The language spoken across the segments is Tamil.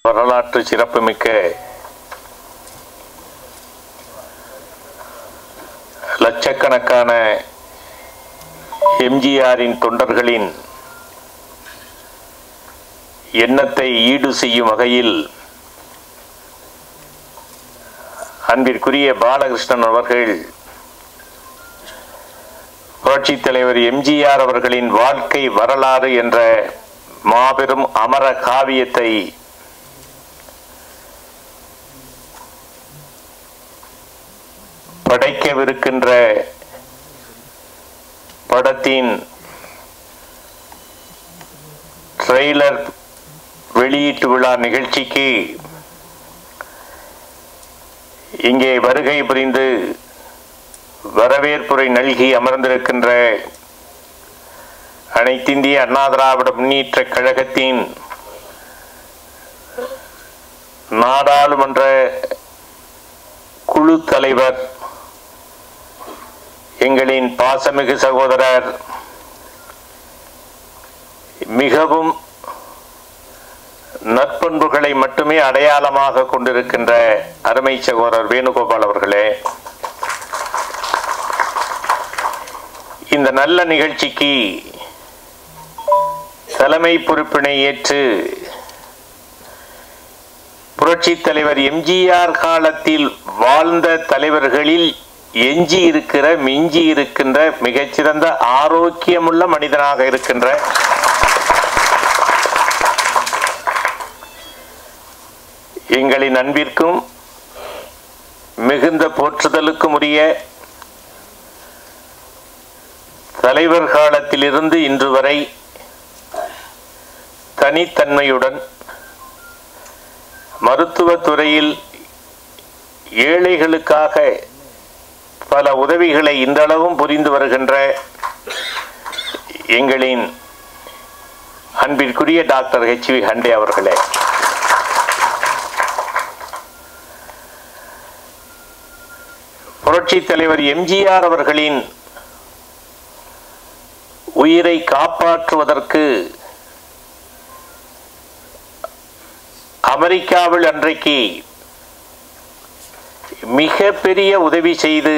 வரலாற்று சிறப்புமிக்க லட்சக்கணக்கான எம்ஜிஆரின் தொண்டர்களின் எண்ணத்தை ஈடு செய்யும் வகையில் அன்பிற்குரிய பாலகிருஷ்ணன் அவர்கள் புரட்சித் தலைவர் எம்ஜிஆர் அவர்களின் வாழ்க்கை வரலாறு என்ற மாபெரும் அமர காவியத்தை படைக்கவிருக்கின்ற படத்தின் ட்ரெய்லர் வெளியீட்டு விழா நிகழ்ச்சிக்கு இங்கே வருகை புரிந்து வரவேற்புரை நல்கி அமர்ந்திருக்கின்ற அனைத்திந்திய அண்ணா திராவிட முன்னேற்ற கழகத்தின் நாடாளுமன்ற குழு தலைவர் எங்களின் பாசமிகு சகோதரர் மிகவும் நற்பண்புகளை மட்டுமே அடையாளமாக கொண்டிருக்கின்ற அருமை சகோதரர் வேணுகோபால் அவர்களே இந்த நல்ல நிகழ்ச்சிக்கு தலைமை பொறுப்பினை ஏற்று புரட்சித் தலைவர் எம்ஜிஆர் காலத்தில் வாழ்ந்த தலைவர்களில் எஞ்சி இருக்கிற மிஞ்சி இருக்கின்ற மிகச்சிறந்த ஆரோக்கியமுள்ள மனிதனாக இருக்கின்ற எங்களின் அன்பிற்கும் மிகுந்த போற்றுதலுக்கும் உரிய தலைவர் காலத்திலிருந்து இன்று வரை தனித்தன்மையுடன் மருத்துவத் துறையில் ஏழைகளுக்காக பல உதவிகளை இன்றளவும் புரிந்து வருகின்ற எங்களின் அன்பிற்குரிய டாக்டர் ஹெச் வி ஹண்டே அவர்களே புரட்சி தலைவர் எம்ஜிஆர் அவர்களின் உயிரை காப்பாற்றுவதற்கு அமெரிக்காவில் அன்றைக்கு மிக பெரிய உதவி செய்து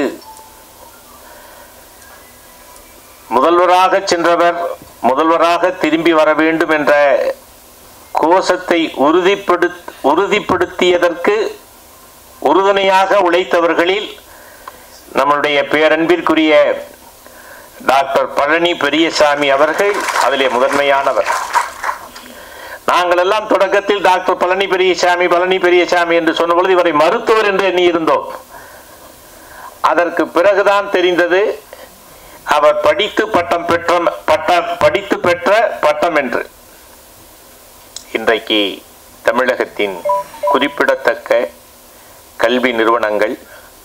முதல்வராக சென்றவர் முதல்வராக திரும்பி வர வேண்டும் என்ற கோஷத்தை உறுதிப்படு உறுதிப்படுத்தியதற்கு உறுதுணையாக உழைத்தவர்களில் நம்முடைய பேரன்பிற்குரிய டாக்டர் பழனி பெரியசாமி அவர்கள் அதிலே முதன்மையானவர் நாங்கள் எல்லாம் தொடக்கத்தில் டாக்டர் பழனி பெரியசாமி பழனி பெரியசாமி என்று சொன்ன பொழுது இவரை மருத்துவர் என்று எண்ணி இருந்தோம் அதற்கு பிறகுதான் தெரிந்தது அவர் படித்து பட்டம் பெற்ற பட்ட படித்து பெற்ற பட்டம் என்று இன்றைக்கு தமிழகத்தின் குறிப்பிடத்தக்க கல்வி நிறுவனங்கள்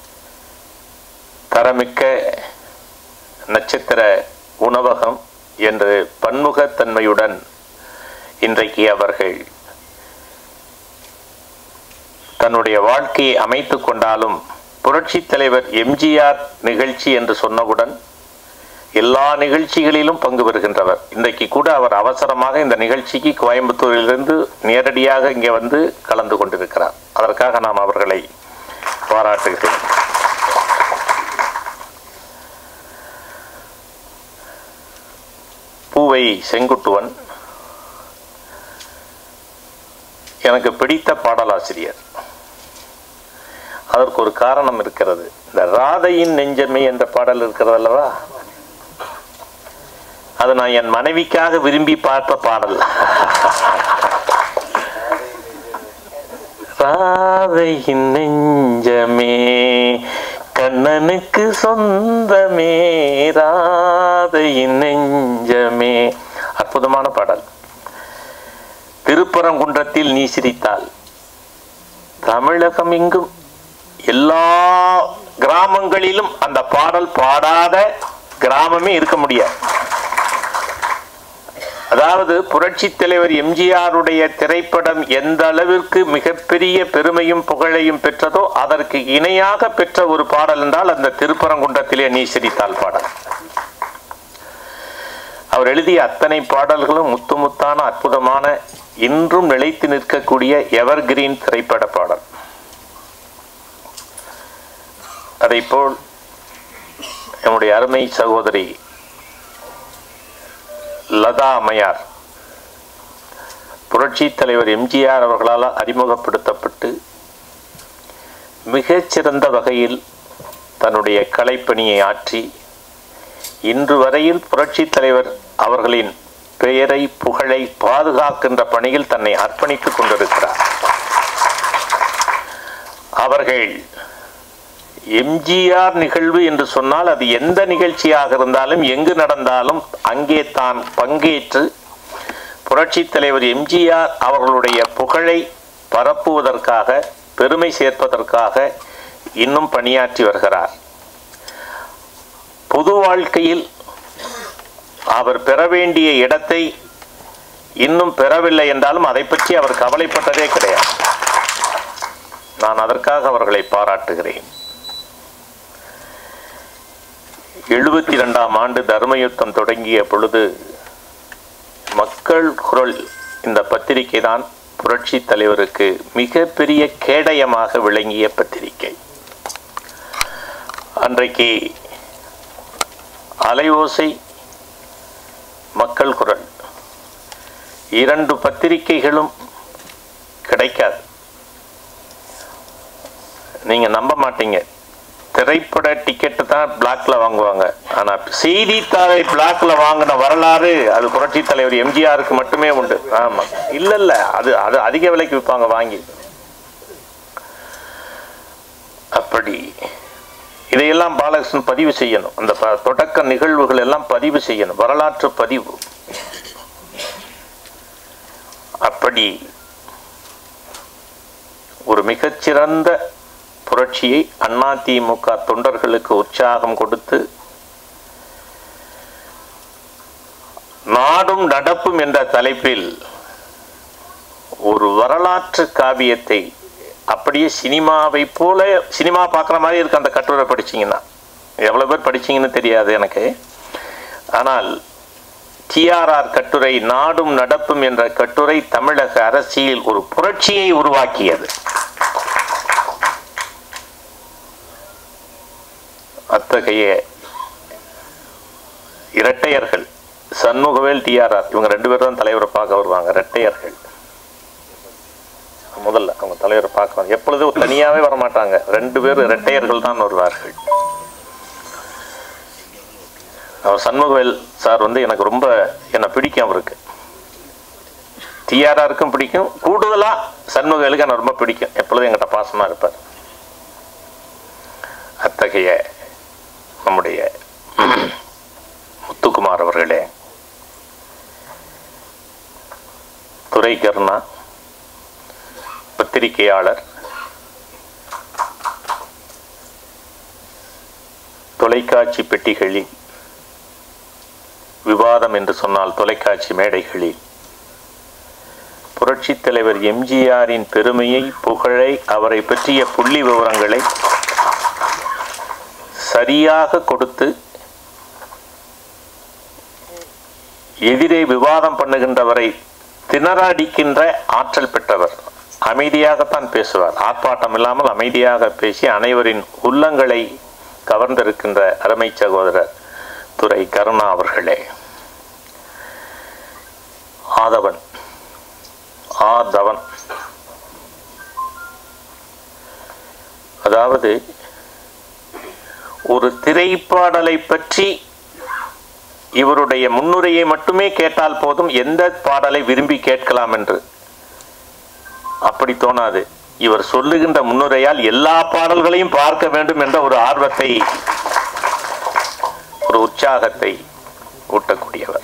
தரமிக்க நட்சத்திர உணவகம் என்று பன்முகத்தன்மையுடன் இன்றைக்கு அவர்கள் தன்னுடைய வாழ்க்கையை அமைத்துக் கொண்டாலும் புரட்சி தலைவர் எம்ஜிஆர் நிகழ்ச்சி என்று சொன்னவுடன் எல்லா நிகழ்ச்சிகளிலும் பங்கு பெறுகின்றவர் இன்றைக்கு கூட அவர் அவசரமாக இந்த நிகழ்ச்சிக்கு கோயம்புத்தூரிலிருந்து நேரடியாக இங்கே வந்து கலந்து கொண்டிருக்கிறார் அதற்காக நாம் அவர்களை பாராட்டுகிறேன் பூவை செங்குட்டுவன் எனக்கு பிடித்த பாடலாசிரியர் அதற்கு ஒரு காரணம் இருக்கிறது இந்த ராதையின் நெஞ்சமே என்ற பாடல் இருக்கிறது அல்லவா அது நான் என் மனைவிக்காக விரும்பி பார்த்த பாடல் ராதையின் நெஞ்சமே கண்ணனுக்கு சொந்தமே ராதையின் நெஞ்சமே அற்புதமான பாடல் திருப்பரங்குன்றத்தில் நீ சிரித்தால் தமிழகம் எங்கும் எல்லா கிராமங்களிலும் அந்த பாடல் பாடாத கிராமமே இருக்க முடியாது அதாவது புரட்சி தலைவர் எம்ஜிஆருடைய திரைப்படம் எந்த அளவிற்கு மிகப்பெரிய பெருமையும் புகழையும் பெற்றதோ அதற்கு இணையாக பெற்ற ஒரு பாடல் என்றால் அந்த திருப்பரங்குன்றத்திலே நீ சிரித்தால் பாடல் அவர் எழுதிய அத்தனை பாடல்களும் முத்து முத்தான அற்புதமான இன்றும் நிலைத்து நிற்கக்கூடிய எவர்கிரீன் திரைப்பட பாடல் அதைப்போல் நம்முடைய அருமை சகோதரி லதா அம்மையார் புரட்சி தலைவர் எம்ஜிஆர் அவர்களால் அறிமுகப்படுத்தப்பட்டு மிகச்சிறந்த வகையில் தன்னுடைய கலைப்பணியை ஆற்றி இன்று வரையில் புரட்சி தலைவர் அவர்களின் பெயரை புகழை பாதுகாக்கின்ற பணியில் தன்னை அர்ப்பணித்துக் கொண்டிருக்கிறார் அவர்கள் எம்ஜிஆர் நிகழ்வு என்று சொன்னால் அது எந்த நிகழ்ச்சியாக இருந்தாலும் எங்கு நடந்தாலும் அங்கே தான் பங்கேற்று புரட்சி தலைவர் எம்ஜிஆர் அவர்களுடைய புகழை பரப்புவதற்காக பெருமை சேர்ப்பதற்காக இன்னும் பணியாற்றி வருகிறார் பொது வாழ்க்கையில் அவர் பெற வேண்டிய இடத்தை இன்னும் பெறவில்லை என்றாலும் அதை பற்றி அவர் கவலைப்பட்டதே கிடையாது நான் அதற்காக அவர்களை பாராட்டுகிறேன் எழுபத்தி ரெண்டாம் ஆண்டு தர்மயுத்தம் தொடங்கிய பொழுது மக்கள் குரல் இந்த பத்திரிகை தான் புரட்சி தலைவருக்கு மிகப்பெரிய கேடயமாக விளங்கிய பத்திரிகை அன்றைக்கு அலைவோசை மக்கள் குரல் இரண்டு பத்திரிகைகளும் கிடைக்காது நீங்க நம்ப மாட்டீங்க திரைப்பட டிக்கெட்டு தான் பிளாக்ல வாங்குவாங்க ஆனா செய்தித்தாளை பிளாக்ல வாங்கின வரலாறு அது புரட்சி தலைவர் எம்ஜிஆருக்கு மட்டுமே உண்டு ஆமா இல்ல இல்ல அது அது அதிக விலைக்கு விற்பாங்க வாங்கி அப்படி இதையெல்லாம் பாலகிருஷ்ணன் பதிவு செய்யணும் அந்த ப- தொடக்க நிகழ்வுகள் எல்லாம் பதிவு செய்யணும் வரலாற்று பதிவு அப்படி ஒரு மிகச்சிறந்த புரட்சியை அதிமுக தொண்டர்களுக்கு உற்சாகம் கொடுத்து நாடும் நடப்பும் என்ற தலைப்பில் ஒரு வரலாற்று காவியத்தை அப்படியே சினிமாவை போல சினிமா பார்க்குற மாதிரி இருக்கு அந்த கட்டுரை படிச்சீங்கன்னா எவ்வளோ பேர் படிச்சீங்கன்னு தெரியாது எனக்கு ஆனால் டிஆர்ஆர் கட்டுரை நாடும் நடப்பும் என்ற கட்டுரை தமிழக அரசியல் ஒரு புரட்சியை உருவாக்கியது அத்தகைய இரட்டையர்கள் சண்முகவேல் டிஆர்ஆர் இவங்க ரெண்டு பேரும் தான் தலைவரை பார்க்க வருவாங்க இரட்டையர்கள் முதல்ல அவங்க தலைவரை பார்க்க வர- எப்பொழுதும் தனியாவே வர மாட்டாங்க ரெண்டு பேரும் இரட்டையர்கள் தான் வருவார்கள் அவர் சண்முகவேல் சார் வந்து எனக்கு ரொம்ப என்னை பிடிக்கும் அவருக்கு டிஆர்ஆருக்கும் பிடிக்கும் கூடுதலா சண்முகவேலுக்கு எனக்கு ரொம்ப பிடிக்கும் எப்பொழுதும் என்கிட்ட பாசமா இருப்பார் அத்தகைய நம்முடைய முத்துக்குமார் அவர்களே துரை கருணா பத்திரிகையாளர் தொலைக்காட்சி பெட்டிகளில் விவாதம் என்று சொன்னால் தொலைக்காட்சி மேடைகளில் புரட்சித் தலைவர் எம்ஜிஆரின் பெருமையை புகழை அவரை பற்றிய புள்ளி விவரங்களை சரியாக கொடுத்து எதிரே விவாதம் பண்ணுகின்றவரை திணறடிக்கின்ற ஆற்றல் பெற்றவர் அமைதியாகத்தான் பேசுவார் ஆர்ப்பாட்டம் இல்லாமல் அமைதியாக பேசி அனைவரின் உள்ளங்களை கவர்ந்திருக்கின்ற அருமை சகோதரர் துரை கருணா அவர்களே ஆதவன் ஆதவன் அதாவது ஒரு திரைப்பாடலை பற்றி இவருடைய முன்னுரையை மட்டுமே கேட்டால் போதும் எந்த பாடலை விரும்பி கேட்கலாம் என்று அப்படி தோணாது இவர் சொல்லுகின்ற முன்னுரையால் எல்லா பாடல்களையும் பார்க்க வேண்டும் என்ற ஒரு ஆர்வத்தை ஒரு உற்சாகத்தை ஊட்டக்கூடியவர்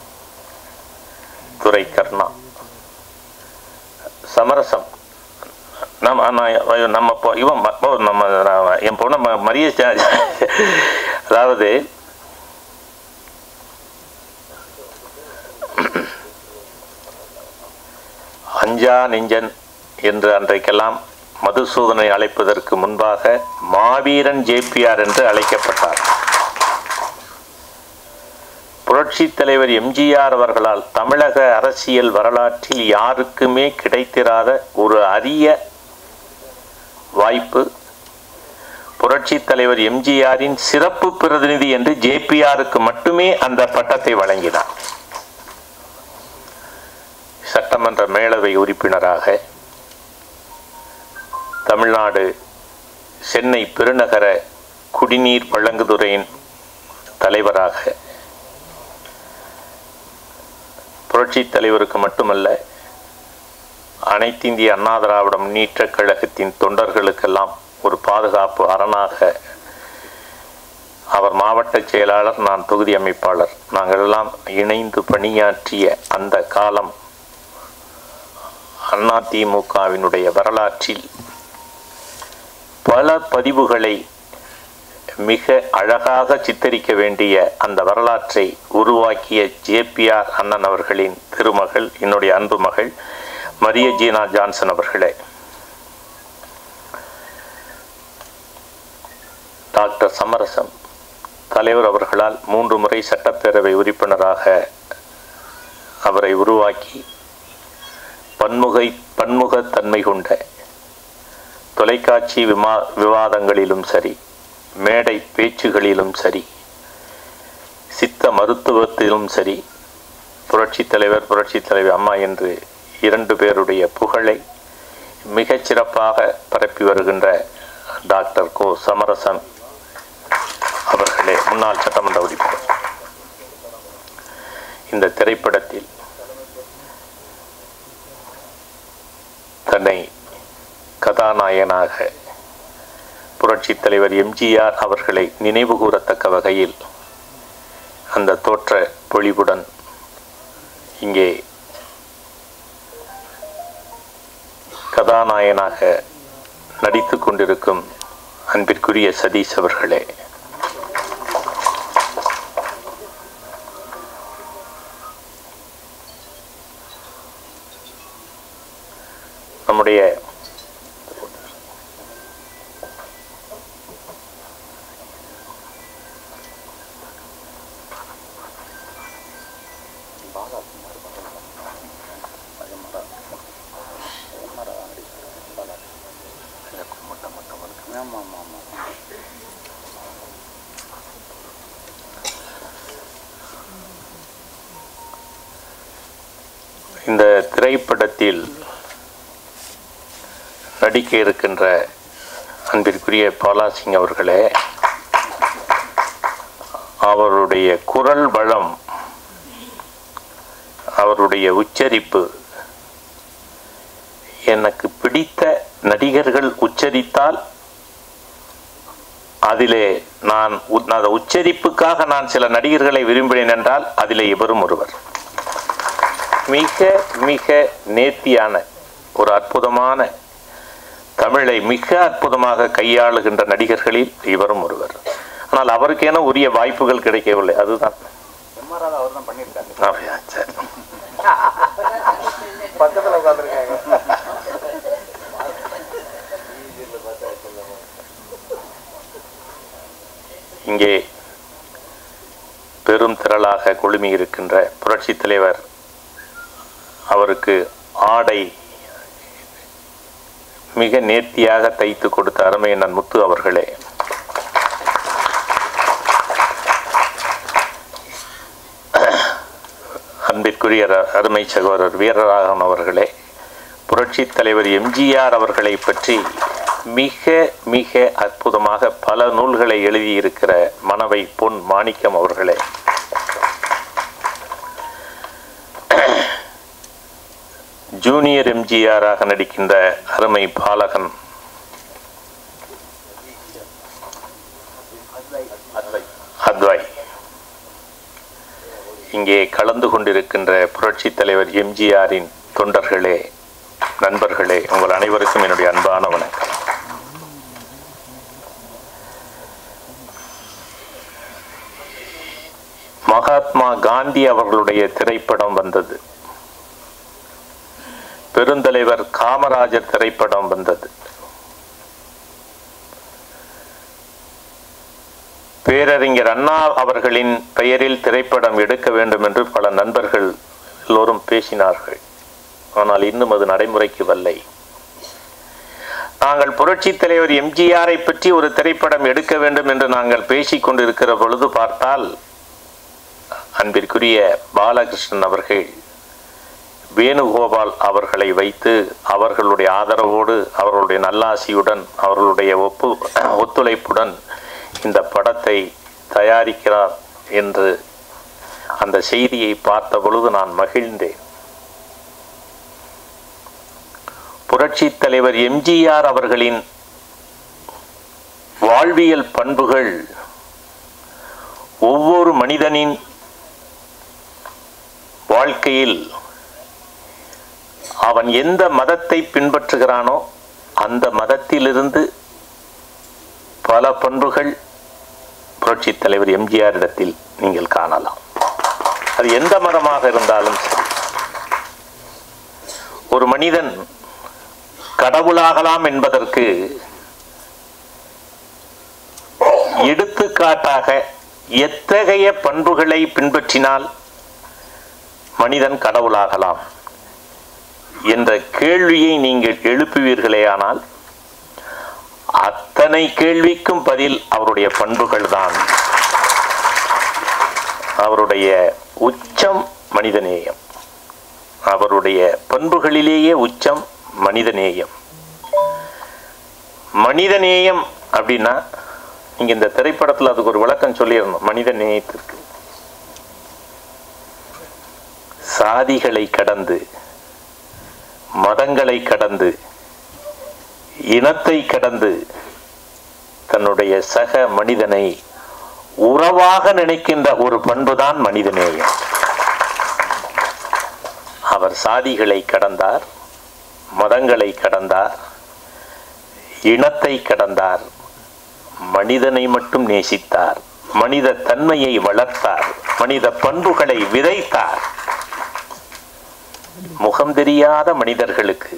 துரை கர்ணா சமரசம் நம்ம நான் நம்ம பொ- இவன் ம- ஓ, நம்ம நான் என் பொண்ணை ம- மரிய ஜா- அதாவது அஞ்சா நெஞ்சன் என்று அன்றைக்கெல்லாம் மதுசூதனை அழைப்பதற்கு முன்பாக மாவீரன் ஜேபிஆர் என்று அழைக்கப்பட்டார் புரட்சி புரட்சி தலைவர் எம்ஜிஆர் அவர்களால் தமிழக அரசியல் வரலாற்றில் யாருக்குமே கிடைத்திராத ஒரு அரிய வாய்ப்பு புரட்சி தலைவர் எம்ஜிஆரின் சிறப்பு பிரதிநிதி என்று ஜேபிஆருக்கு மட்டுமே அந்த பட்டத்தை வழங்கினார் சட்டமன்ற மேலவை உறுப்பினராக தமிழ்நாடு சென்னை பெருநகர குடிநீர் வழங்குதுறையின் தலைவராக புரட்சி தலைவருக்கு மட்டுமல்ல அனைத்திந்திய அண்ணா திராவிட முன்னேற்றக் கழகத்தின் தொண்டர்களுக்கெல்லாம் ஒரு பாதுகாப்பு அரணாக அவர் மாவட்ட செயலாளர் நான் தொகுதி அமைப்பாளர் நாங்கள் எல்லாம் இணைந்து பணியாற்றிய அந்த காலம் அதிமுகவினுடைய வரலாற்றில் பல பதிவுகளை மிக அழகாக சித்தரிக்க வேண்டிய அந்த வரலாற்றை உருவாக்கிய ஜேபிஆர் அண்ணன் அவர்களின் திருமகள் என்னுடைய அன்பு மகள் மரிய ஜீனா ஜான்சன் அவர்களே டாக்டர் சமரசம் தலைவர் அவர்களால் மூன்று முறை சட்டப்பேரவை உறுப்பினராக அவரை உருவாக்கி பன்முகை பன்முகத்தன்மை கொண்ட தொலைக்காட்சி விமா விவாதங்களிலும் சரி மேடை பேச்சுகளிலும் சரி சித்த மருத்துவத்திலும் சரி புரட்சி தலைவர் புரட்சி தலைவர் அம்மா என்று இரண்டு பேருடைய புகழை மிகச் சிறப்பாக பரப்பி வருகின்ற டாக்டர் கோ சமரசன் அவர்களே முன்னாள் சட்டமன்ற உறுப்பினர் இந்த திரைப்படத்தில் தன்னை கதாநாயகனாக புரட்சி தலைவர் எம்ஜிஆர் அவர்களை நினைவு கூறத்தக்க வகையில் அந்த தோற்ற பொழிவுடன் இங்கே கதாநாயகனாக நடித்து கொண்டிருக்கும் அன்பிற்குரிய சதீஷ் அவர்களே நம்முடைய ஆமாம் ஆமாம் ஆமாம் இந்த திரைப்படத்தில் நடிக்க இருக்கின்ற அன்பிற்குரிய பாலாசிங் அவர்களே அவருடைய குரல் வளம் அவருடைய உச்சரிப்பு எனக்கு பிடித்த நடிகர்கள் உச்சரித்தால் அதிலே நான் உ- அந்த உச்சரிப்புக்காக நான் சில நடிகர்களை விரும்பினேன் என்றால் அதிலே இவரும் ஒருவர் மிக மிக நேர்த்தியான ஒரு அற்புதமான தமிழை மிக அற்புதமாக கையாளுகின்ற நடிகர்களில் இவரும் ஒருவர் ஆனால் அவருக்கென உரிய வாய்ப்புகள் கிடைக்கவில்லை அதுதான் எம்ஆர் ராதா அவர் தான் பண்ணியிருக்காரு அப்படியா? சரி. பக்கத்தில் உட்காந்துருக்காங்க இங்கே பெரும் திரளாக குழுமி இருக்கின்ற புரட்சி தலைவர் அவருக்கு ஆடை மிக நேர்த்தியாக தைத்து கொடுத்த அருமையண்ணன் முத்து அவர்களே அன்பிற்குரிய ர- அருமை சகோதரர் வீரராகவன் அவர்களே புரட்சி தலைவர் எம்ஜிஆர் அவர்களை பற்றி மிக மிக அற்புதமாக பல நூல்களை எழுதியிருக்கிற மணவை பொன் மாணிக்கம் அவர்களே ஜூனியர் எம்ஜிஆராக நடிக்கின்ற அருமை பாலகன் அத்வாய் இங்கே கலந்து கொண்டிருக்கின்ற புரட்சி தலைவர் எம்ஜிஆரின் தொண்டர்களே நண்பர்களே உங்கள் அனைவருக்கும் என்னுடைய அன்பான வணக்கம் மகாத்மா காந்தி அவர்களுடைய திரைப்படம் வந்தது பெருந்தலைவர் காமராஜர் திரைப்படம் வந்தது பேரறிஞர் அண்ணா அவர்களின் பெயரில் திரைப்படம் எடுக்க வேண்டும் என்று பல நண்பர்கள் எல்லோரும் பேசினார்கள் ஆனால் இன்னும் அது நடைமுறைக்கு வரலை நாங்கள் புரட்சி தலைவர் எம்ஜிஆரை பற்றி ஒரு திரைப்படம் எடுக்க வேண்டும் என்று நாங்கள் பேசிக் கொண்டிருக்கிற பொழுது பார்த்தால் அன்பிற்குரிய பாலகிருஷ்ணன் அவர்கள் வேணுகோபால் அவர்களை வைத்து அவர்களுடைய ஆதரவோடு அவர்களுடைய நல்லாசியுடன் அவர்களுடைய ஒப்பு ஒத்துழைப்புடன் இந்த படத்தை தயாரிக்கிறார் என்று அந்த செய்தியை பார்த்த பொழுது நான் மகிழ்ந்தேன் புரட்சி தலைவர் எம்ஜிஆர் அவர்களின் வாழ்வியல் பண்புகள் ஒவ்வொரு மனிதனின் வாழ்க்கையில் அவன் எந்த மதத்தை பின்பற்றுகிறானோ அந்த மதத்திலிருந்து பல பண்புகள் புரட்சி தலைவர் எம்ஜிஆர் இடத்தில் நீங்கள் காணலாம் அது எந்த மதமாக இருந்தாலும் சரி ஒரு மனிதன் கடவுளாகலாம் என்பதற்கு எடுத்துக்காட்டாக எத்தகைய பண்புகளை பின்பற்றினால் மனிதன் கடவுளாகலாம் என்ற கேள்வியை நீங்கள் எழுப்புவீர்களேயானால் அத்தனை கேள்விக்கும் பதில் அவருடைய பண்புகள் தான் அவருடைய உச்சம் மனிதநேயம் அவருடைய பண்புகளிலேயே உச்சம் மனிதநேயம் மனிதநேயம் அப்படின்னா நீங்க இந்த திரைப்படத்தில் அதுக்கு ஒரு விளக்கம் சொல்லிடணும் மனித நேயத்திற்கு சாதிகளை கடந்து மதங்களை கடந்து இனத்தை கடந்து தன்னுடைய சக மனிதனை உறவாக நினைக்கின்ற ஒரு பண்புதான் மனிதநேயம் அவர் சாதிகளை கடந்தார் மதங்களை கடந்தார் இனத்தை கடந்தார் மனிதனை மட்டும் நேசித்தார் மனித தன்மையை வளர்த்தார் மனித பண்புகளை விதைத்தார் முகம் தெரியாத மனிதர்களுக்கு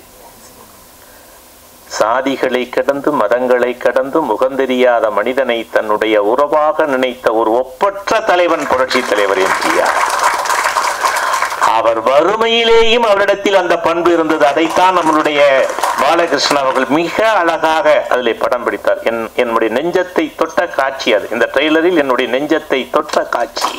சாதிகளை கடந்து மதங்களை கடந்து முகம் தெரியாத மனிதனை தன்னுடைய உறவாக நினைத்த ஒரு ஒப்பற்ற தலைவன் புரட்சி தலைவர் எம்ஜிஆர் அவர் வறுமையிலேயும் அவரிடத்தில் அந்த பண்பு இருந்தது அதைத்தான் நம்மளுடைய பாலகிருஷ்ணன் அவர்கள் மிக அழகாக அதில் படம் பிடித்தார் என் என்னுடைய நெஞ்சத்தை தொட்ட காட்சி அது இந்த ட்ரெய்லரில் என்னுடைய நெஞ்சத்தை தொட்ட காட்சி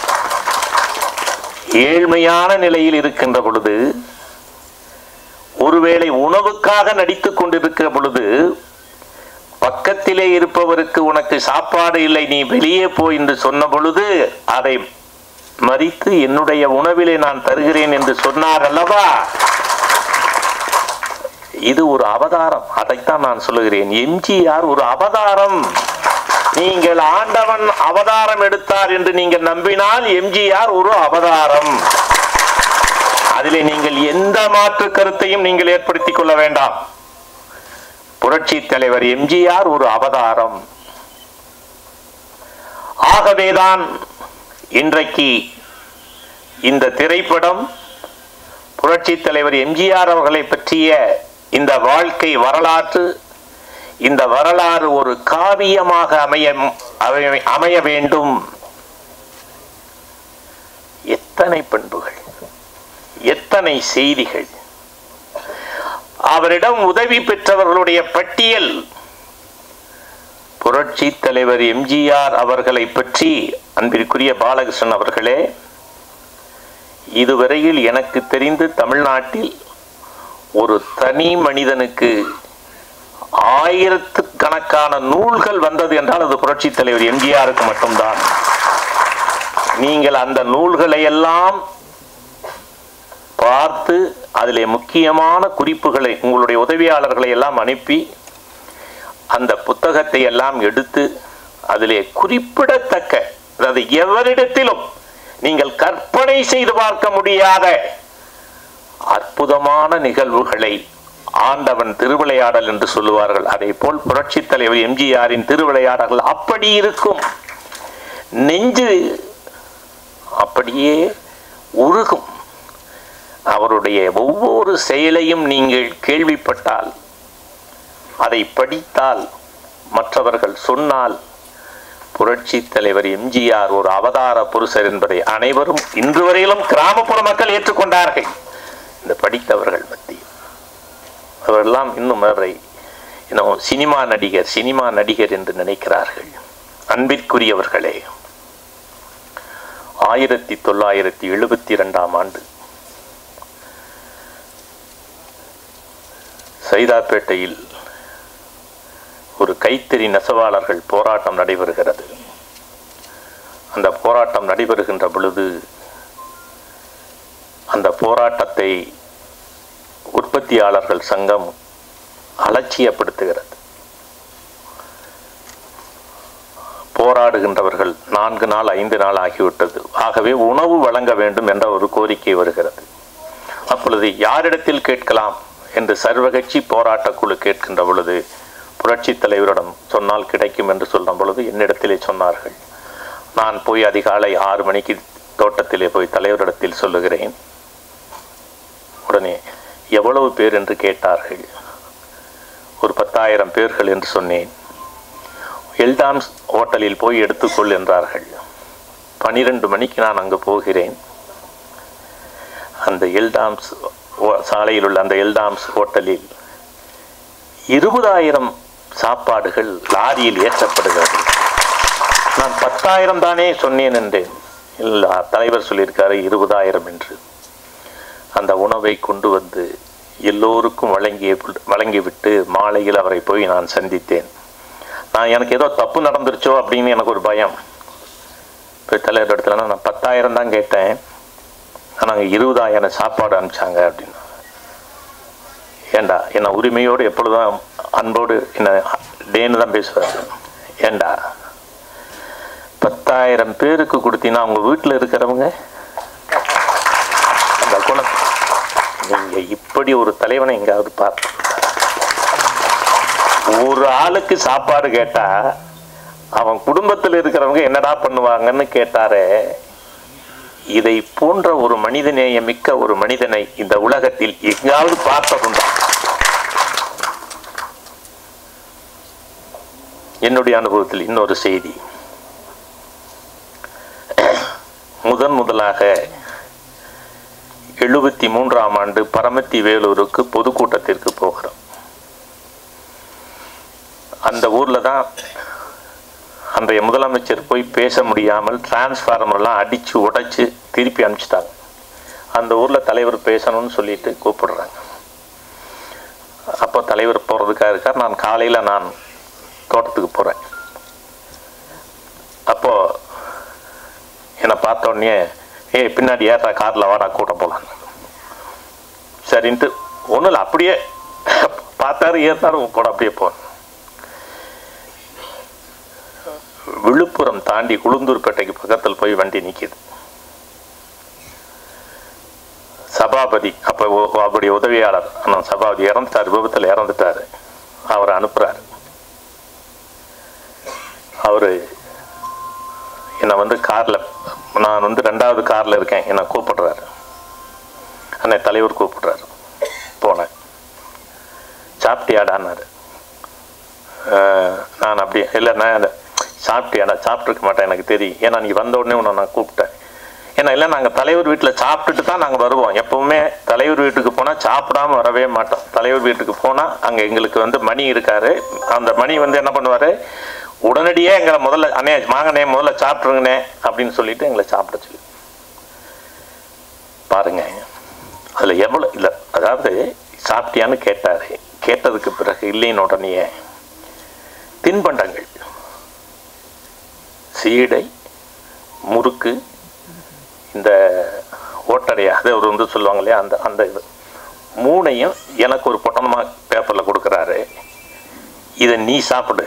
ஏழ்மையான நிலையில் இருக்கின்ற பொழுது ஒருவேளை உணவுக்காக நடித்துக் கொண்டிருக்கிற பொழுது பக்கத்திலே இருப்பவருக்கு உனக்கு சாப்பாடு இல்லை நீ வெளியே போ என்று சொன்ன பொழுது அதை மறித்து என்னுடைய உணவிலே நான் தருகிறேன் என்று சொன்னார் அல்லவா இது ஒரு அவதாரம் அதைத்தான் நான் சொல்லுகிறேன் எம்ஜிஆர் ஒரு அவதாரம் நீங்கள் ஆண்டவன் அவதாரம் எடுத்தார் என்று நீங்கள் நம்பினால் எம்ஜிஆர் ஒரு அவதாரம் அதிலே நீங்கள் எந்த மாற்று கருத்தையும் நீங்கள் ஏற்படுத்திக் கொள்ள வேண்டாம் புரட்சி தலைவர் எம்ஜிஆர் ஒரு அவதாரம் ஆகவேதான் இன்றைக்கு இந்த திரைப்படம் புரட்சி தலைவர் எம்ஜிஆர் அவர்களை பற்றிய இந்த வாழ்க்கை வரலாற்று இந்த வரலாறு ஒரு காவியமாக அமைய அமைய- அமைய வேண்டும் எத்தனை பண்புகள் எத்தனை செய்திகள் அவரிடம் உதவி பெற்றவர்களுடைய பட்டியல் புரட்சி தலைவர் எம்ஜிஆர் அவர்களை பற்றி அன்பிற்குரிய பாலகிருஷ்ணன் அவர்களே இதுவரையில் எனக்கு தெரிந்து தமிழ்நாட்டில் ஒரு தனி மனிதனுக்கு ஆயிரத்துக்கணக்கான நூல்கள் வந்தது என்றால் அது புரட்சி தலைவர் எம்ஜிஆருக்கு மட்டும்தான் நீங்கள் அந்த நூல்களை எல்லாம் பார்த்து அதிலே முக்கியமான குறிப்புகளை உங்களுடைய உதவியாளர்களை எல்லாம் அனுப்பி அந்த புத்தகத்தை எல்லாம் எடுத்து அதிலே குறிப்பிடத்தக்க அதாவது எவரிடத்திலும் நீங்கள் கற்பனை செய்து பார்க்க முடியாத அற்புதமான நிகழ்வுகளை ஆண்டவன் திருவிளையாடல் என்று சொல்லுவார்கள் அதே போல் புரட்சி தலைவர் எம்ஜிஆரின் திருவிளையாடல்கள் அப்படி இருக்கும் நெஞ்சு அப்படியே உருகும் அவருடைய ஒவ்வொரு செயலையும் நீங்கள் கேள்விப்பட்டால் அதை படித்தால் மற்றவர்கள் சொன்னால் புரட்சி தலைவர் எம்ஜிஆர் ஒரு அவதார புருஷர் என்பதை அனைவரும் இன்று வரையிலும் கிராமப்புற மக்கள் ஏற்றுக்கொண்டார்கள் இந்த படித்தவர்கள் மத்தியில் அவரெல்லாம் இன்னும் அவரை இன்னும் சினிமா நடிகர் சினிமா நடிகர் என்று நினைக்கிறார்கள் அன்பிற்குரியவர்களே ஆயிரத்தி தொள்ளாயிரத்தி எழுபத்தி இரண்டாம் ஆண்டு சைதாப்பேட்டையில் ஒரு கைத்தறி நெசவாளர்கள் போராட்டம் நடைபெறுகிறது அந்த போராட்டம் நடைபெறுகின்ற பொழுது அந்த போராட்டத்தை உற்பத்தியாளர்கள் சங்கம் அலட்சியப்படுத்துகிறது போராடுகின்றவர்கள் நான்கு நாள் ஐந்து நாள் ஆகிவிட்டது ஆகவே உணவு வழங்க வேண்டும் என்ற ஒரு கோரிக்கை வருகிறது அப்பொழுது யாரிடத்தில் கேட்கலாம் என்று சர்வகட்சி போராட்டக் குழு கேட்கின்ற பொழுது புரட்சி தலைவரிடம் சொன்னால் கிடைக்கும் என்று சொல்லும் பொழுது என்னிடத்திலே சொன்னார்கள் நான் போய் அதிகாலை ஆறு மணிக்கு தோட்டத்திலே போய் தலைவரிடத்தில் சொல்லுகிறேன் உடனே எவ்வளவு பேர் என்று கேட்டார்கள் ஒரு பத்தாயிரம் பேர்கள் என்று சொன்னேன் எல்டாம்ஸ் ஹோட்டலில் போய் எடுத்துக்கொள் என்றார்கள் பனிரெண்டு மணிக்கு நான் அங்கு போகிறேன் அந்த எல்டாம்ஸ் ஓ- சாலையில் உள்ள அந்த எல்டாம்ஸ் ஹோட்டலில் இருபதாயிரம் சாப்பாடுகள் லாரியில் ஏற்றப்படுகிறது நான் பத்தாயிரம் தானே சொன்னேன் என்றேன் இல்லை தலைவர் சொல்லியிருக்காரு இருபதாயிரம் என்று அந்த உணவை கொண்டு வந்து எல்லோருக்கும் வழங்கிய வழங்கிவிட்டு மாலையில் அவரை போய் நான் சந்தித்தேன் நான் எனக்கு ஏதோ தப்பு நடந்துருச்சோ அப்படின்னு எனக்கு ஒரு பயம் போய் தலைவர் இடத்துல நான் பத்தாயிரம் தான் கேட்டேன் ஆனால் இருபதாயிரம் சாப்பாடு அனுப்பிச்சாங்க அப்படின்னு ஏண்டா என்ன உரிமையோடு எப்பொழுதும் அன்போடு என்ன டேன்னு தான் பேசுவார் ஏண்டா பத்தாயிரம் பேருக்கு கொடுத்தீங்கன்னா அவங்க வீட்டில் இருக்கிறவங்க அந்த குணம் நீங்க இப்படி ஒரு தலைவனை எங்காவது பார்த்து ஒரு ஆளுக்கு சாப்பாடு கேட்டா அவன் குடும்பத்தில் இருக்கிறவங்க என்னடா பண்ணுவாங்கன்னு கேட்டாரே இதை போன்ற ஒரு மனிதநேயம் மிக்க ஒரு மனிதனை இந்த உலகத்தில் எங்காவது பார்த்ததுண்டா என்னுடைய அனுபவத்தில் இன்னொரு செய்தி முதன் முதலாக எழுபத்தி மூன்றாம் ஆண்டு பரமத்தி வேலூருக்கு பொதுக்கூட்டத்திற்கு போகிறோம் அந்த ஊர்ல தான் அன்றைய முதலமைச்சர் போய் பேச முடியாமல் டிரான்ஸ்ஃபார்மர்லாம் அடிச்சு உடைச்சு திருப்பி அனுப்பிச்சிட்டாங்க அந்த ஊர்ல தலைவர் பேசணும்னு சொல்லிட்டு கூப்பிடுறாங்க அப்போ தலைவர் போறதுக்காக இருக்கார் நான் காலையில நான் தோட்டத்துக்கு போறேன் அப்போ என்னை பார்த்த உடனே ஏய் பின்னாடி ஏறா காரில் வாடா கூட்ட போகலாம் சரின்ட்டு ஒன்றும் இல்லை அப்படியே பார்த்தாரு ஏறினாரு கூட அப்படியே போனேன் விழுப்புரம் தாண்டி உளுந்தூர்பேட்டைக்கு பக்கத்தில் போய் வண்டி நிற்கிது சபாபதி அப்போ அவருடைய உதவியாளர் ஆனால் சபாபதி இறந்துட்டார் விபத்தில் இறந்துட்டாரு அவரை அனுப்புறாரு அவரு என்னை வந்து காரில் நான் வந்து ரெண்டாவது காரில் இருக்கேன் என்னை கூப்பிடுறாரு அன்னை தலைவர் கூப்பிடுறாரு போனேன் சாப்பிட்டியாடான்னாரு அஹ், நான் அப்படி இல்லை நான் அந்த சாப்பிட்டியாடா சாப்பிட்ருக்க மாட்டேன் எனக்கு தெரியும் ஏன்னா நீ வந்த உடனே உன்னை நான் கூப்பிட்டேன் ஏன்னா இல்லை நாங்கள் தலைவர் வீட்டில் சாப்பிட்டுட்டு தான் நாங்கள் வருவோம் எப்பவுமே தலைவர் வீட்டுக்கு போனால் சாப்பிடாம வரவே மாட்டோம் தலைவர் வீட்டுக்கு போனால் அங்கே எங்களுக்கு வந்து மணி இருக்காரு அந்த மணி வந்து என்ன பண்ணுவார் உடனடியே எங்களை முதல்ல அண்ணே வாங்கண்ணே முதல்ல சாப்பிட்ருங்கண்ணே அப்படின்னு சொல்லிட்டு எங்களை சாப்பிட சொல்லி பாருங்க அதில் எவ்வளோ இல்லை அதாவது சாப்பிட்டியான்னு கேட்டார் கேட்டதுக்கு பிறகு இல்லைன்னு உடனே தின்பண்டங்கள் சீடை முறுக்கு இந்த ஓட்டடையா அதை ஒரு வந்து சொல்லுவாங்க இல்லையா அந்த அந்த இது மூணையும் எனக்கு ஒரு பொட்டணமாக பேப்பரில் கொடுக்குறாரு இதை நீ சாப்பிடு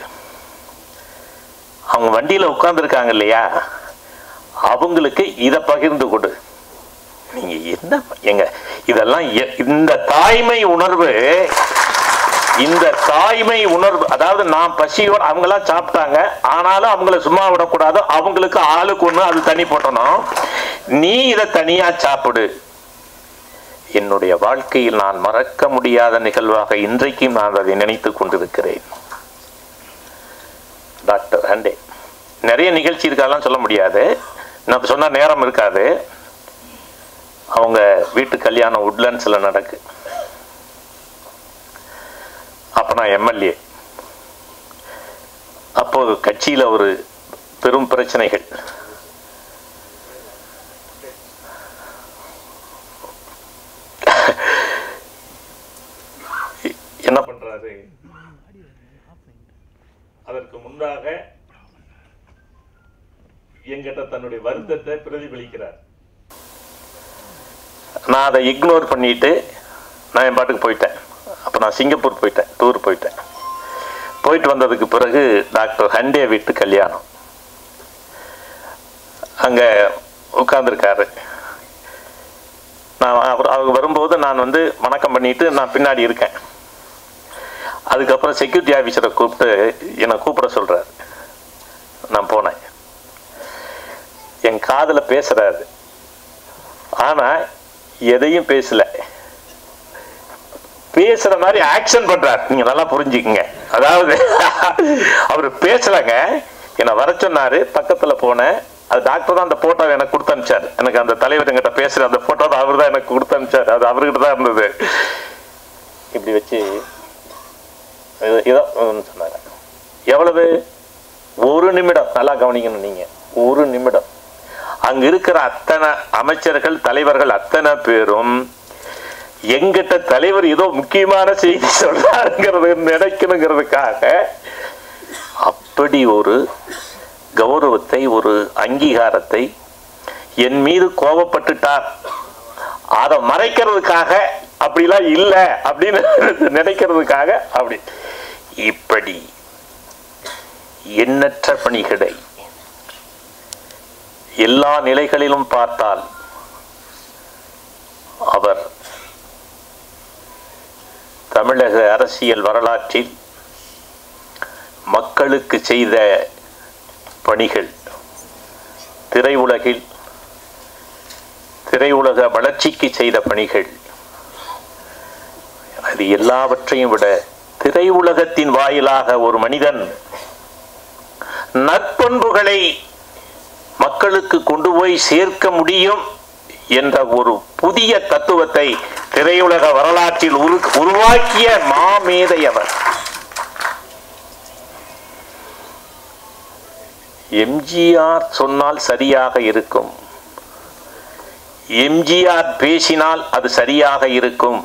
அவங்க வண்டியில் உட்காந்துருக்காங்க இல்லையா அவங்களுக்கு இதை பகிர்ந்து கொடு நீங்க என்ன எங்க இதெல்லாம் எ- இந்த தாய்மை உணர்வு இந்த தாய்மை உணர்வு அதாவது நான் பசியோட அவங்களாம் சாப்பிட்டாங்க ஆனாலும் அவங்கள சும்மா விடக்கூடாது அவங்களுக்கு ஆளுக்கு ஒண்ணு அது தனி போட்டணும் நீ இதை தனியா சாப்பிடு என்னுடைய வாழ்க்கையில் நான் மறக்க முடியாத நிகழ்வாக இன்றைக்கும் நான் அதை நினைத்துக் கொண்டிருக்கிறேன் டாக்டர் ஹண்டே நிறைய நிகழ்ச்சி இருக்காலாம் சொல்ல முடியாது நான் சொன்ன நேரம் இருக்காது அவங்க வீட்டு கல்யாணம் உட்லண்ட்ஸில் நடக்கு அப்போ நான் எம்எல்ஏ அப்போ கட்சியில் ஒரு பெரும் பிரச்சனைகள் என்ன பண்றாரு அதற்கு முன்பாக என்கிட்ட தன்னுடைய வருத்தத்தை பிரதிபலிக்கிறார் நான் அதை இக்னோர் பண்ணிட்டு நான் என் பாட்டுக்கு போயிட்டேன் அப்போ நான் சிங்கப்பூர் போயிட்டேன் டூர் போயிட்டேன் போயிட்டு வந்ததுக்கு பிறகு டாக்டர் ஹண்டே வீட்டு கல்யாணம் அங்கே உட்கார்ந்துருக்காரு நான் அவர் அவங்க வரும்போது நான் வந்து வணக்கம் பண்ணிட்டு நான் பின்னாடி இருக்கேன் அதுக்கப்புறம் செக்யூரிட்டி ஆஃபீஸரை கூப்பிட்டு என்னை கூப்பிட சொல்கிறார் நான் போனேன் என் காதில் பேசுகிறாரு ஆனால் எதையும் பேசல பேசுற மாதிரி ஆக்ஷன் பண்றார் நீங்க நல்லா புரிஞ்சுக்குங்க அதாவது அவர் பேசலங்க என்னை வர சொன்னாரு பக்கத்துல போனேன் அது டாக்டர் தான் அந்த போட்டோ எனக்கு கொடுத்து அனுப்பிச்சார் எனக்கு அந்த தலைவர் என்கிட்ட பேசுற அந்த போட்டோ தான் அவர் தான் எனக்கு கொடுத்து அனுப்பிச்சார் அது அவர்கிட்ட தான் இருந்தது இப்படி வச்சு இது- இதோ ம், சொன்னாங்க எவ்வளவு ஒரு நிமிடம் நல்லா கவனிக்கணும் நீங்க ஒரு நிமிடம் அங்க இருக்கிற அத்தனை அமைச்சர்கள் தலைவர்கள் அத்தனை பேரும் எங்கிட்ட தலைவர் ஏதோ முக்கியமான செய்தி சொல்றாருங்கிறது நினைக்கணுங்கிறதுக்காக அப்படி ஒரு கௌரவத்தை ஒரு அங்கீகாரத்தை என் மீது கோபப்பட்டுட்டார் அதை மறைக்கிறதுக்காக அப்படிலாம் இல்லை அப்படின்னு நினைக்கிறதுக்காக அப்படி இப்படி எண்ணற்ற பணிகளை எல்லா நிலைகளிலும் பார்த்தால் அவர் தமிழக அரசியல் வரலாற்றில் மக்களுக்கு செய்த பணிகள் திரையுலகில் திரையுலக வளர்ச்சிக்கு செய்த பணிகள் அது எல்லாவற்றையும் விட திரையுலகத்தின் வாயிலாக ஒரு மனிதன் நற்பண்புகளை மக்களுக்கு கொண்டு போய் சேர்க்க முடியும் என்ற ஒரு புதிய தத்துவத்தை திரையுலக வரலாற்றில் உரு- உருவாக்கிய மாமேதை அவர் எம்ஜிஆர் சொன்னால் சரியாக இருக்கும் எம்ஜிஆர் பேசினால் அது சரியாக இருக்கும்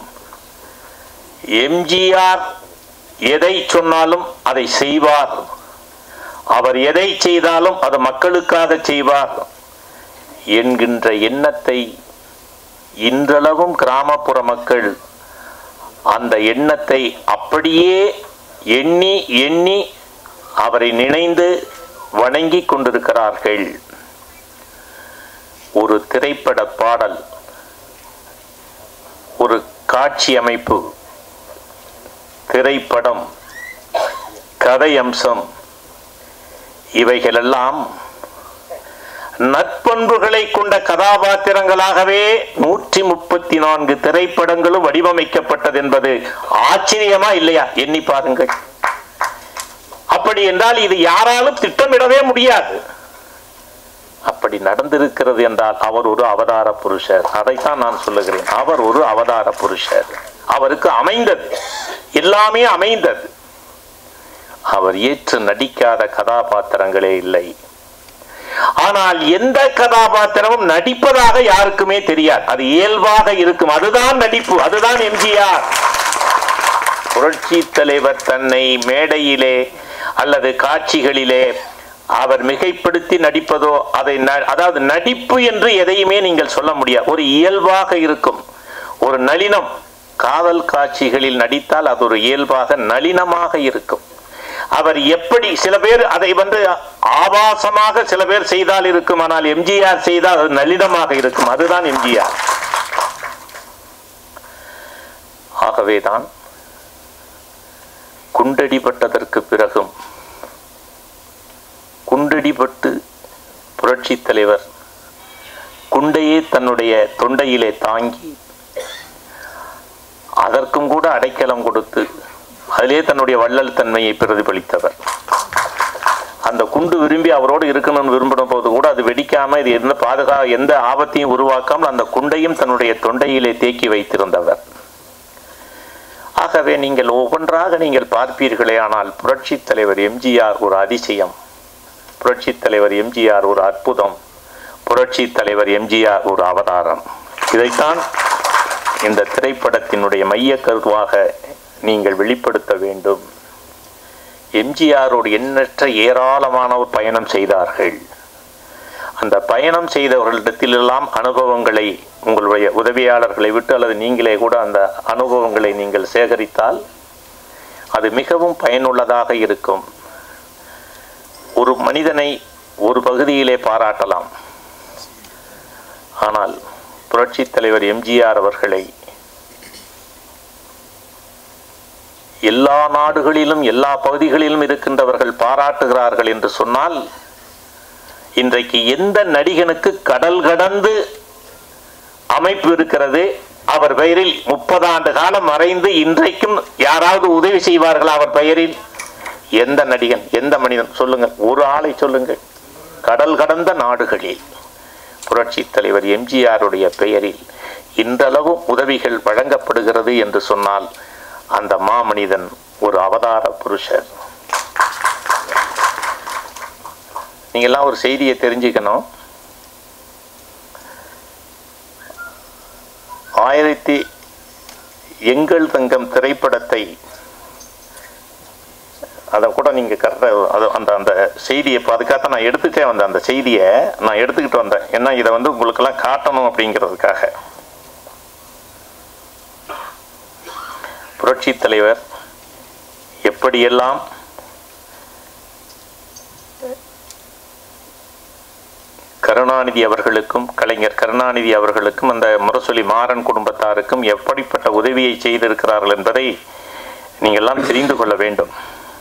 எம்ஜிஆர் எதை சொன்னாலும் அதை செய்வார் அவர் எதை செய்தாலும் அது மக்களுக்காக செய்வார் என்கின்ற எண்ணத்தை இன்றளவும் கிராமப்புற மக்கள் அந்த எண்ணத்தை அப்படியே எண்ணி எண்ணி அவரை நினைந்து வணங்கி கொண்டிருக்கிறார்கள் ஒரு திரைப்பட பாடல் ஒரு காட்சி அமைப்பு திரைப்படம் கதை அம்சம் இவைகளெல்லாம் நற்பண்புகளை கொண்ட கதாபாத்திரங்களாகவே நூற்றி முப்பத்தி நான்கு திரைப்படங்களும் வடிவமைக்கப்பட்டது என்பது ஆச்சரியமா இல்லையா எண்ணி பாருங்கள் அப்படி என்றால் இது யாராலும் திட்டமிடவே முடியாது அப்படி நடந்திருக்கிறது என்றால் அவர் ஒரு அவதார புருஷர் அதைத்தான் நான் சொல்லுகிறேன் அவர் ஒரு அவதார புருஷர் அவருக்கு அமைந்தது எல்லாமே அமைந்தது அவர் ஏற்று நடிக்காத கதாபாத்திரங்களே இல்லை ஆனால் எந்த கதாபாத்திரமும் நடிப்பதாக யாருக்குமே தெரியாது அது இயல்பாக இருக்கும் அதுதான் நடிப்பு அதுதான் எம்ஜிஆர் புரட்சி தலைவர் தன்னை மேடையிலே அல்லது காட்சிகளிலே அவர் மிகைப்படுத்தி நடிப்பதோ அதை ந- அதாவது நடிப்பு என்று எதையுமே நீங்கள் சொல்ல முடியாது ஒரு இயல்பாக இருக்கும் ஒரு நளினம் காதல் காட்சிகளில் நடித்தால் அது ஒரு இயல்பாக நளினமாக இருக்கும் அவர் எப்படி சில பேர் அதை வந்து ஆபாசமாக சில பேர் செய்தால் இருக்கும் ஆனால் எம்ஜிஆர் செய்தால் அது நளினமாக இருக்கும் அதுதான் எம்ஜிஆர் ஆகவேதான் குண்டடிபட்டதற்கு பிறகும் குண்டடிபட்டு புரட்சி தலைவர் குண்டையே தன்னுடைய தொண்டையிலே தாங்கி அதற்கும் கூட அடைக்கலம் கொடுத்து அதிலே தன்னுடைய வள்ளல் தன்மையை பிரதிபலித்தவர் அந்த குண்டு விரும்பி அவரோடு இருக்கணும்னு விரும்பின போது கூட அது வெடிக்காம இது எந்த பாதுகா எந்த ஆபத்தையும் உருவாக்காமல் அந்த குண்டையும் தன்னுடைய தொண்டையிலே தேக்கி வைத்திருந்தவர் ஆகவே நீங்கள் ஒவ்வொன்றாக நீங்கள் பார்ப்பீர்களே ஆனால் புரட்சி தலைவர் எம்ஜிஆர் ஒரு அதிசயம் புரட்சி தலைவர் எம்ஜிஆர் ஒரு அற்புதம் புரட்சி தலைவர் எம்ஜிஆர் ஒரு அவதாரம் இதைத்தான் இந்த திரைப்படத்தினுடைய மைய கருவாக நீங்கள் வெளிப்படுத்த வேண்டும் எம்ஜிஆரோடு எண்ணற்ற ஏராளமானோர் பயணம் செய்தார்கள் அந்த பயணம் செய்தவர்களிடத்திலெல்லாம் அனுபவங்களை உங்களுடைய உதவியாளர்களை விட்டு அல்லது நீங்களே கூட அந்த அனுபவங்களை நீங்கள் சேகரித்தால் அது மிகவும் பயனுள்ளதாக இருக்கும் ஒரு மனிதனை ஒரு பகுதியிலே பாராட்டலாம் ஆனால் புரட்சி தலைவர் எம்ஜிஆர் அவர்களை எல்லா நாடுகளிலும் எல்லா பகுதிகளிலும் இருக்கின்றவர்கள் பாராட்டுகிறார்கள் என்று சொன்னால் இன்றைக்கு எந்த நடிகனுக்கு கடல் கடந்து அமைப்பு இருக்கிறது அவர் பெயரில் முப்பது ஆண்டு காலம் மறைந்து இன்றைக்கும் யாராவது உதவி செய்வார்களா அவர் பெயரில் எந்த நடிகன் எந்த மனிதன் சொல்லுங்க ஒரு ஆளை சொல்லுங்கள் கடல் கடந்த நாடுகளில் புரட்சி தலைவர் எம்ஜிஆருடைய பெயரில் இன்றளவும் உதவிகள் வழங்கப்படுகிறது என்று சொன்னால் அந்த மாமனிதன் ஒரு அவதார புருஷர் நீங்கெல்லாம் ஒரு செய்தியை தெரிஞ்சுக்கணும் ஆயிரத்தி எங்கள் தங்கம் திரைப்படத்தை அதை கூட நீங்க கரெக்டாக அது அந்த அந்த செய்தியை இப்போ அதுக்காக நான் எடுத்துட்டே வந்தேன் அந்த செய்தியை நான் எடுத்துக்கிட்டு வந்தேன் ஏன்னா இதை வந்து உங்களுக்கெல்லாம் காட்டணும் அப்படிங்கிறதுக்காக புரட்சி தலைவர் எப்படியெல்லாம் கருணாநிதி அவர்களுக்கும் கலைஞர் கருணாநிதி அவர்களுக்கும் அந்த முரசொலி மாறன் குடும்பத்தாருக்கும் எப்படிப்பட்ட உதவியை செய்திருக்கிறார்கள் என்பதை நீங்கள்லாம் தெரிந்து கொள்ள வேண்டும்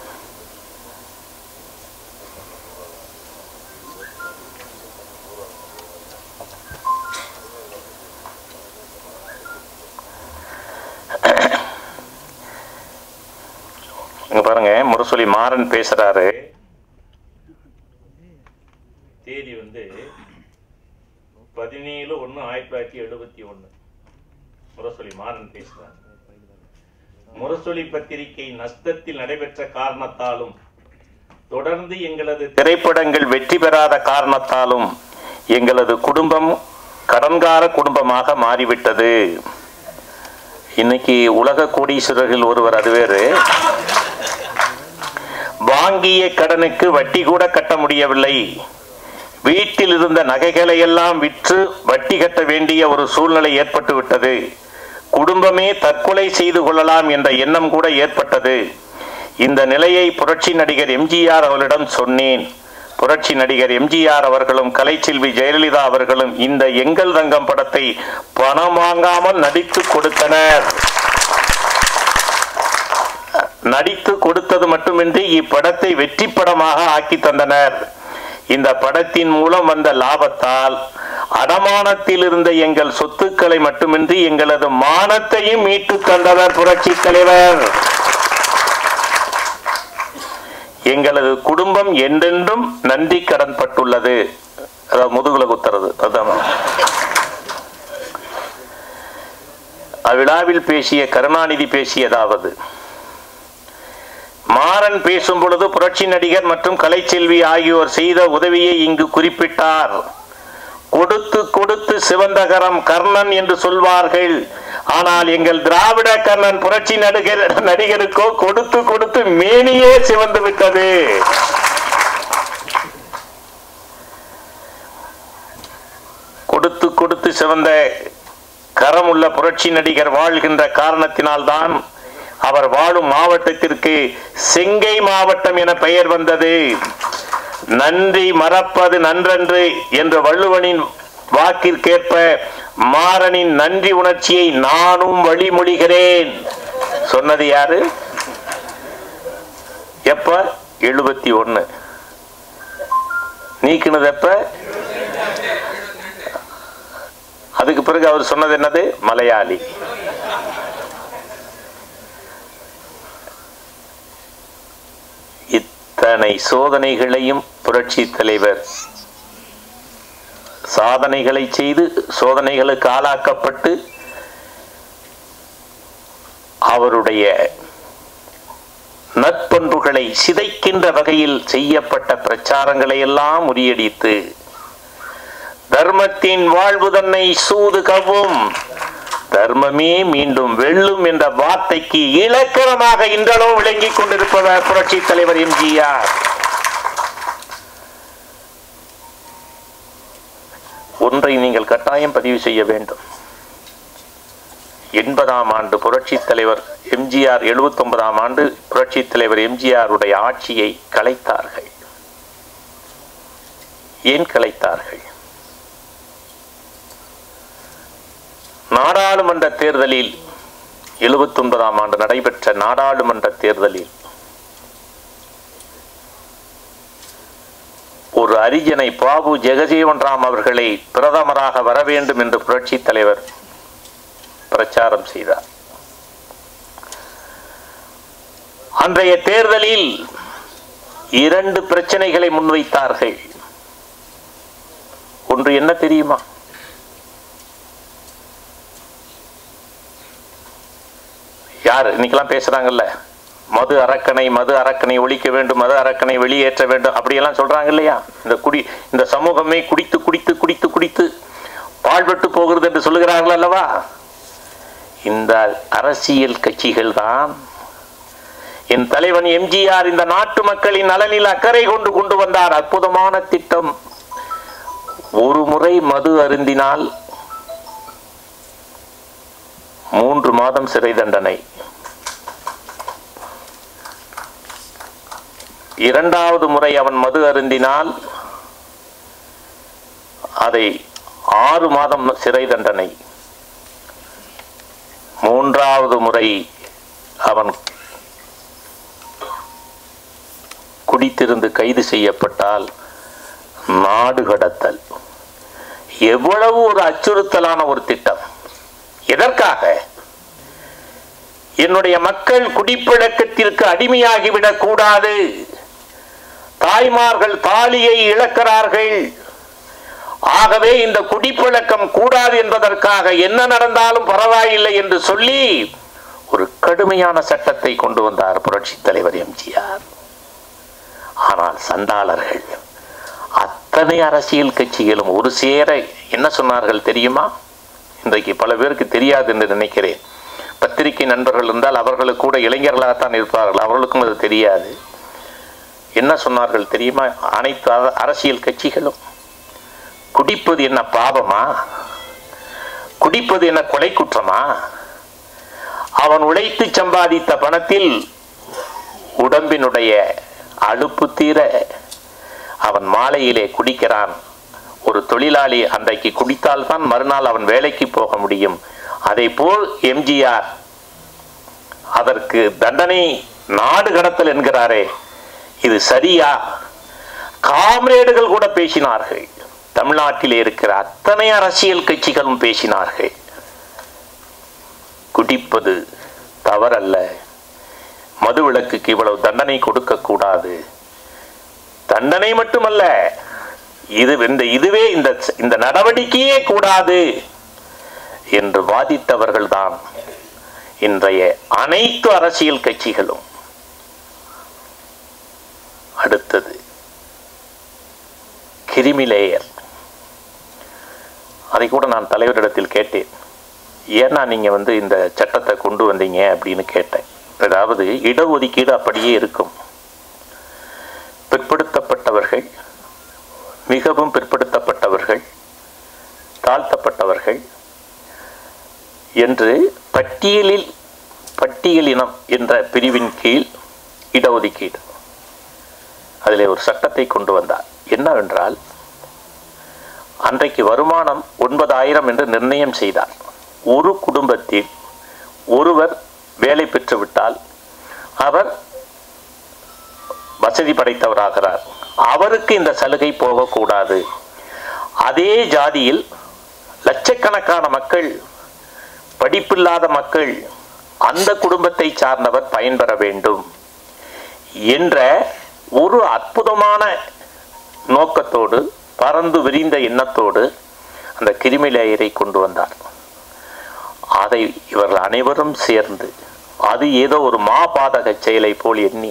இங்க பாருங்க முரசொலி மாறன் பேசுறாரு தேதி வந்து பதினேழு ஒன்று ஆயிரத்தி தொள்ளாயிரத்தி எழுபத்தி ஒன்று முரசொலி மாறன் பேசுறார் முரசொலி பத்திரிகை நஷ்டத்தில் நடைபெற்ற காரணத்தாலும் தொடர்ந்து எங்களது திரைப்படங்கள் வெற்றி பெறாத காரணத்தாலும் எங்களது குடும்பம் கடன்கார குடும்பமாக மாறிவிட்டது இன்னைக்கு உலக கோடீஸ்வரர்கள் ஒருவர் அது வேறு வாங்கிய கடனுக்கு வட்டி கூட கட்ட முடியவில்லை வீட்டில் இருந்த நகைகளை எல்லாம் விற்று வட்டி கட்ட வேண்டிய ஒரு சூழ்நிலை ஏற்பட்டு விட்டது குடும்பமே தற்கொலை செய்து கொள்ளலாம் என்ற எண்ணம் கூட ஏற்பட்டது இந்த நிலையை புரட்சி நடிகர் எம்ஜிஆர் அவர்களிடம் சொன்னேன் புரட்சி நடிகர் எம்ஜிஆர் அவர்களும் கலைச்செல்வி ஜெயலலிதா அவர்களும் இந்த எங்கள் தங்கம் படத்தை பணம் வாங்காமல் நடித்து கொடுத்தனர் நடித்து கொடுத்தது மட்டுமின்றி இப்படத்தை வெற்றி படமாக ஆக்கி தந்தனர் இந்த படத்தின் மூலம் வந்த லாபத்தால் அடமானத்தில் இருந்த எங்கள் சொத்துக்களை மட்டுமின்றி எங்களது மானத்தையும் மீட்டு தந்தவர் புரட்சி தலைவர் எங்களது குடும்பம் என்றென்றும் நன்றி கடன் பட்டுள்ளது அதாவது முதுகுல குத்துறது அதான் அவ்விழாவில் பேசிய கருணாநிதி பேசியதாவது மாறன் பேசும் பொழுது புரட்சி நடிகர் மற்றும் கலைச்செல்வி ஆகியோர் செய்த உதவியை இங்கு குறிப்பிட்டார் கொடுத்து கொடுத்து சிவந்தகரம் கர்ணன் என்று சொல்வார்கள் ஆனால் எங்கள் திராவிட கர்ணன் புரட்சி நடிகர் நடிகருக்கோ கொடுத்து கொடுத்து மேனியே சிவந்து விட்டது கொடுத்து கொடுத்து சிவந்த கரமுள்ள புரட்சி நடிகர் வாழ்கின்ற காரணத்தினால்தான் அவர் வாழும் மாவட்டத்திற்கு செங்கை மாவட்டம் என பெயர் வந்தது நன்றி மறப்பது நன்றன்று என்ற வள்ளுவனின் வாக்கிற்கேற்ப மாறனின் நன்றி உணர்ச்சியை நானும் வழிமொழிகிறேன் சொன்னது யாரு எப்ப எழுபத்தி ஒண்ணு நீக்கினது எப்ப அதுக்கு பிறகு அவர் சொன்னது என்னது மலையாளி இத்தனை அத்தனை சோதனைகளையும் புரட்சி தலைவர் சாதனைகளை செய்து சோதனைகளுக்கு ஆளாக்கப்பட்டு அவருடைய நற்பண்புகளை சிதைக்கின்ற வகையில் செய்யப்பட்ட பிரச்சாரங்களை எல்லாம் முறியடித்து தர்மத்தின் வாழ்வு தன்னை சூது கவ்வும் தர்மமே மீண்டும் வெல்லும் என்ற வார்த்தைக்கு இலக்கணமாக இன்றளவும் விளங்கிக் கொண்டிருப்பவர் புரட்சி தலைவர் எம்ஜிஆர் ஒன்றை நீங்கள் கட்டாயம் பதிவு செய்ய வேண்டும் எண்பதாம் ஆண்டு புரட்சி தலைவர் எம்ஜிஆர் எழுபத்தி ஒன்பதாம் ஆண்டு புரட்சி தலைவர் எம்ஜிஆருடைய ஆட்சியை கலைத்தார்கள் ஏன் கலைத்தார்கள் நாடாளுமன்ற தேர்தலில் எழுபத்தி ஒன்பதாம் ஆண்டு நடைபெற்ற நாடாளுமன்ற தேர்தலில் ஒரு அரிஜனை பாபு ஜெகஜீவன் ராம் அவர்களை பிரதமராக வர வேண்டும் என்று புரட்சி தலைவர் பிரச்சாரம் செய்தார் அன்றைய தேர்தலில் இரண்டு பிரச்சனைகளை முன்வைத்தார்கள் ஒன்று என்ன தெரியுமா யார் இன்னைக்கெல்லாம் பேசுறாங்கல்ல மது அரக்கனை மது அரக்கனை ஒழிக்க வேண்டும் மது அரக்கனை வெளியேற்ற வேண்டும் அப்படியெல்லாம் சொல்றாங்க இல்லையா இந்த குடி இந்த சமூகமே குடித்து குடித்து குடித்து குடித்து பாழ்பட்டு போகிறது என்று சொல்லுகிறார்கள் அல்லவா இந்த அரசியல் கட்சிகள் தான் என் தலைவன் எம்ஜிஆர் இந்த நாட்டு மக்களின் நலனில் அக்கறை கொண்டு கொண்டு வந்தார் அற்புதமான திட்டம் ஒரு முறை மது அருந்தினால் மூன்று மாதம் சிறை தண்டனை இரண்டாவது முறை அவன் மது அருந்தினால் அதை ஆறு மாதம் சிறை தண்டனை மூன்றாவது முறை அவன் குடித்திருந்து கைது செய்யப்பட்டால் நாடு கடத்தல் எவ்வளவு ஒரு அச்சுறுத்தலான ஒரு திட்டம் எதற்காக என்னுடைய மக்கள் குடிப்பழக்கத்திற்கு அடிமையாகிவிடக் கூடாது தாய்மார்கள் தாலியை இழக்கிறார்கள் ஆகவே இந்த குடிப்பழக்கம் கூடாது என்பதற்காக என்ன நடந்தாலும் பரவாயில்லை என்று சொல்லி ஒரு கடுமையான சட்டத்தை கொண்டு வந்தார் புரட்சி தலைவர் எம்ஜிஆர் ஆனால் சண்டாளர்கள் அத்தனை அரசியல் கட்சிகளும் ஒரு சேர என்ன சொன்னார்கள் தெரியுமா இன்றைக்கு பல பேருக்கு தெரியாது என்று நினைக்கிறேன் பத்திரிகை நண்பர்கள் இருந்தால் அவர்களுக்கு கூட இளைஞர்களாகத்தான் இருப்பார்கள் அவர்களுக்கும் அது தெரியாது என்ன சொன்னார்கள் தெரியுமா அனைத்து அர- அரசியல் கட்சிகளும் குடிப்பது என்ன பாவமா குடிப்பது என்ன கொலை குற்றமா அவன் உழைத்து சம்பாதித்த பணத்தில் உடம்பினுடைய அலுப்பு தீர அவன் மாலையிலே குடிக்கிறான் ஒரு தொழிலாளி அன்றைக்கு குடித்தால்தான் மறுநாள் அவன் வேலைக்கு போக முடியும் அதை போல் எம்ஜிஆர் அதற்கு தண்டனை நாடு கடத்தல் என்கிறாரே இது சரியா காம்ரேடுகள் கூட பேசினார்கள் தமிழ்நாட்டிலே இருக்கிற அத்தனை அரசியல் கட்சிகளும் பேசினார்கள் குடிப்பது தவறல்ல மதுவிலக்குக்கு இவ்வளவு தண்டனை கொடுக்க கூடாது தண்டனை மட்டுமல்ல இது இந்த இதுவே இந்த இந்த நடவடிக்கையே கூடாது என்று வாதித்தவர்கள்தான் இன்றைய அனைத்து அரசியல் கட்சிகளும் அடுத்தது கிரிமிலேயர் அதை கூட நான் தலைவரிடத்தில் கேட்டேன் ஏன்னா நீங்க வந்து இந்த சட்டத்தை கொண்டு வந்தீங்க அப்படின்னு கேட்டேன் அதாவது இடஒதுக்கீடு அப்படியே இருக்கும் பிற்படுத்தப்பட்டவர்கள் மிகவும் பிற்படுத்தப்பட்டவர்கள் தாழ்த்தப்பட்டவர்கள் என்று பட்டியலில் பட்டியலினம் என்ற பிரிவின் கீழ் இடஒதுக்கீடு அதிலே ஒரு சட்டத்தை கொண்டு வந்தார் என்னவென்றால் அன்றைக்கு வருமானம் ஒன்பதாயிரம் என்று நிர்ணயம் செய்தார் ஒரு குடும்பத்தில் ஒருவர் வேலை பெற்றுவிட்டால் அவர் வசதி படைத்தவராகிறார் அவருக்கு இந்த சலுகை போகக்கூடாது அதே ஜாதியில் லட்சக்கணக்கான மக்கள் படிப்பில்லாத மக்கள் அந்த குடும்பத்தை சார்ந்தவர் பயன்பெற வேண்டும் என்ற ஒரு அற்புதமான நோக்கத்தோடு பறந்து விரிந்த எண்ணத்தோடு அந்த கிருமி லேயரை கொண்டு வந்தார் அதை இவர்கள் அனைவரும் சேர்ந்து அது ஏதோ ஒரு மாபாதக செயலை போல் எண்ணி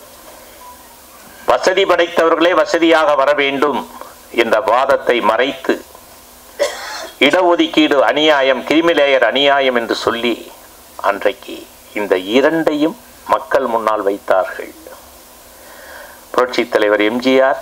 வசதி படைத்தவர்களே வசதியாக வர வேண்டும் என்ற வாதத்தை மறைத்து இடஒதுக்கீடு அநியாயம் கிரிமிலேயர் அநியாயம் என்று சொல்லி அன்றைக்கு இந்த இரண்டையும் மக்கள் முன்னால் வைத்தார்கள் புரட்சித் தலைவர் எம்ஜிஆர்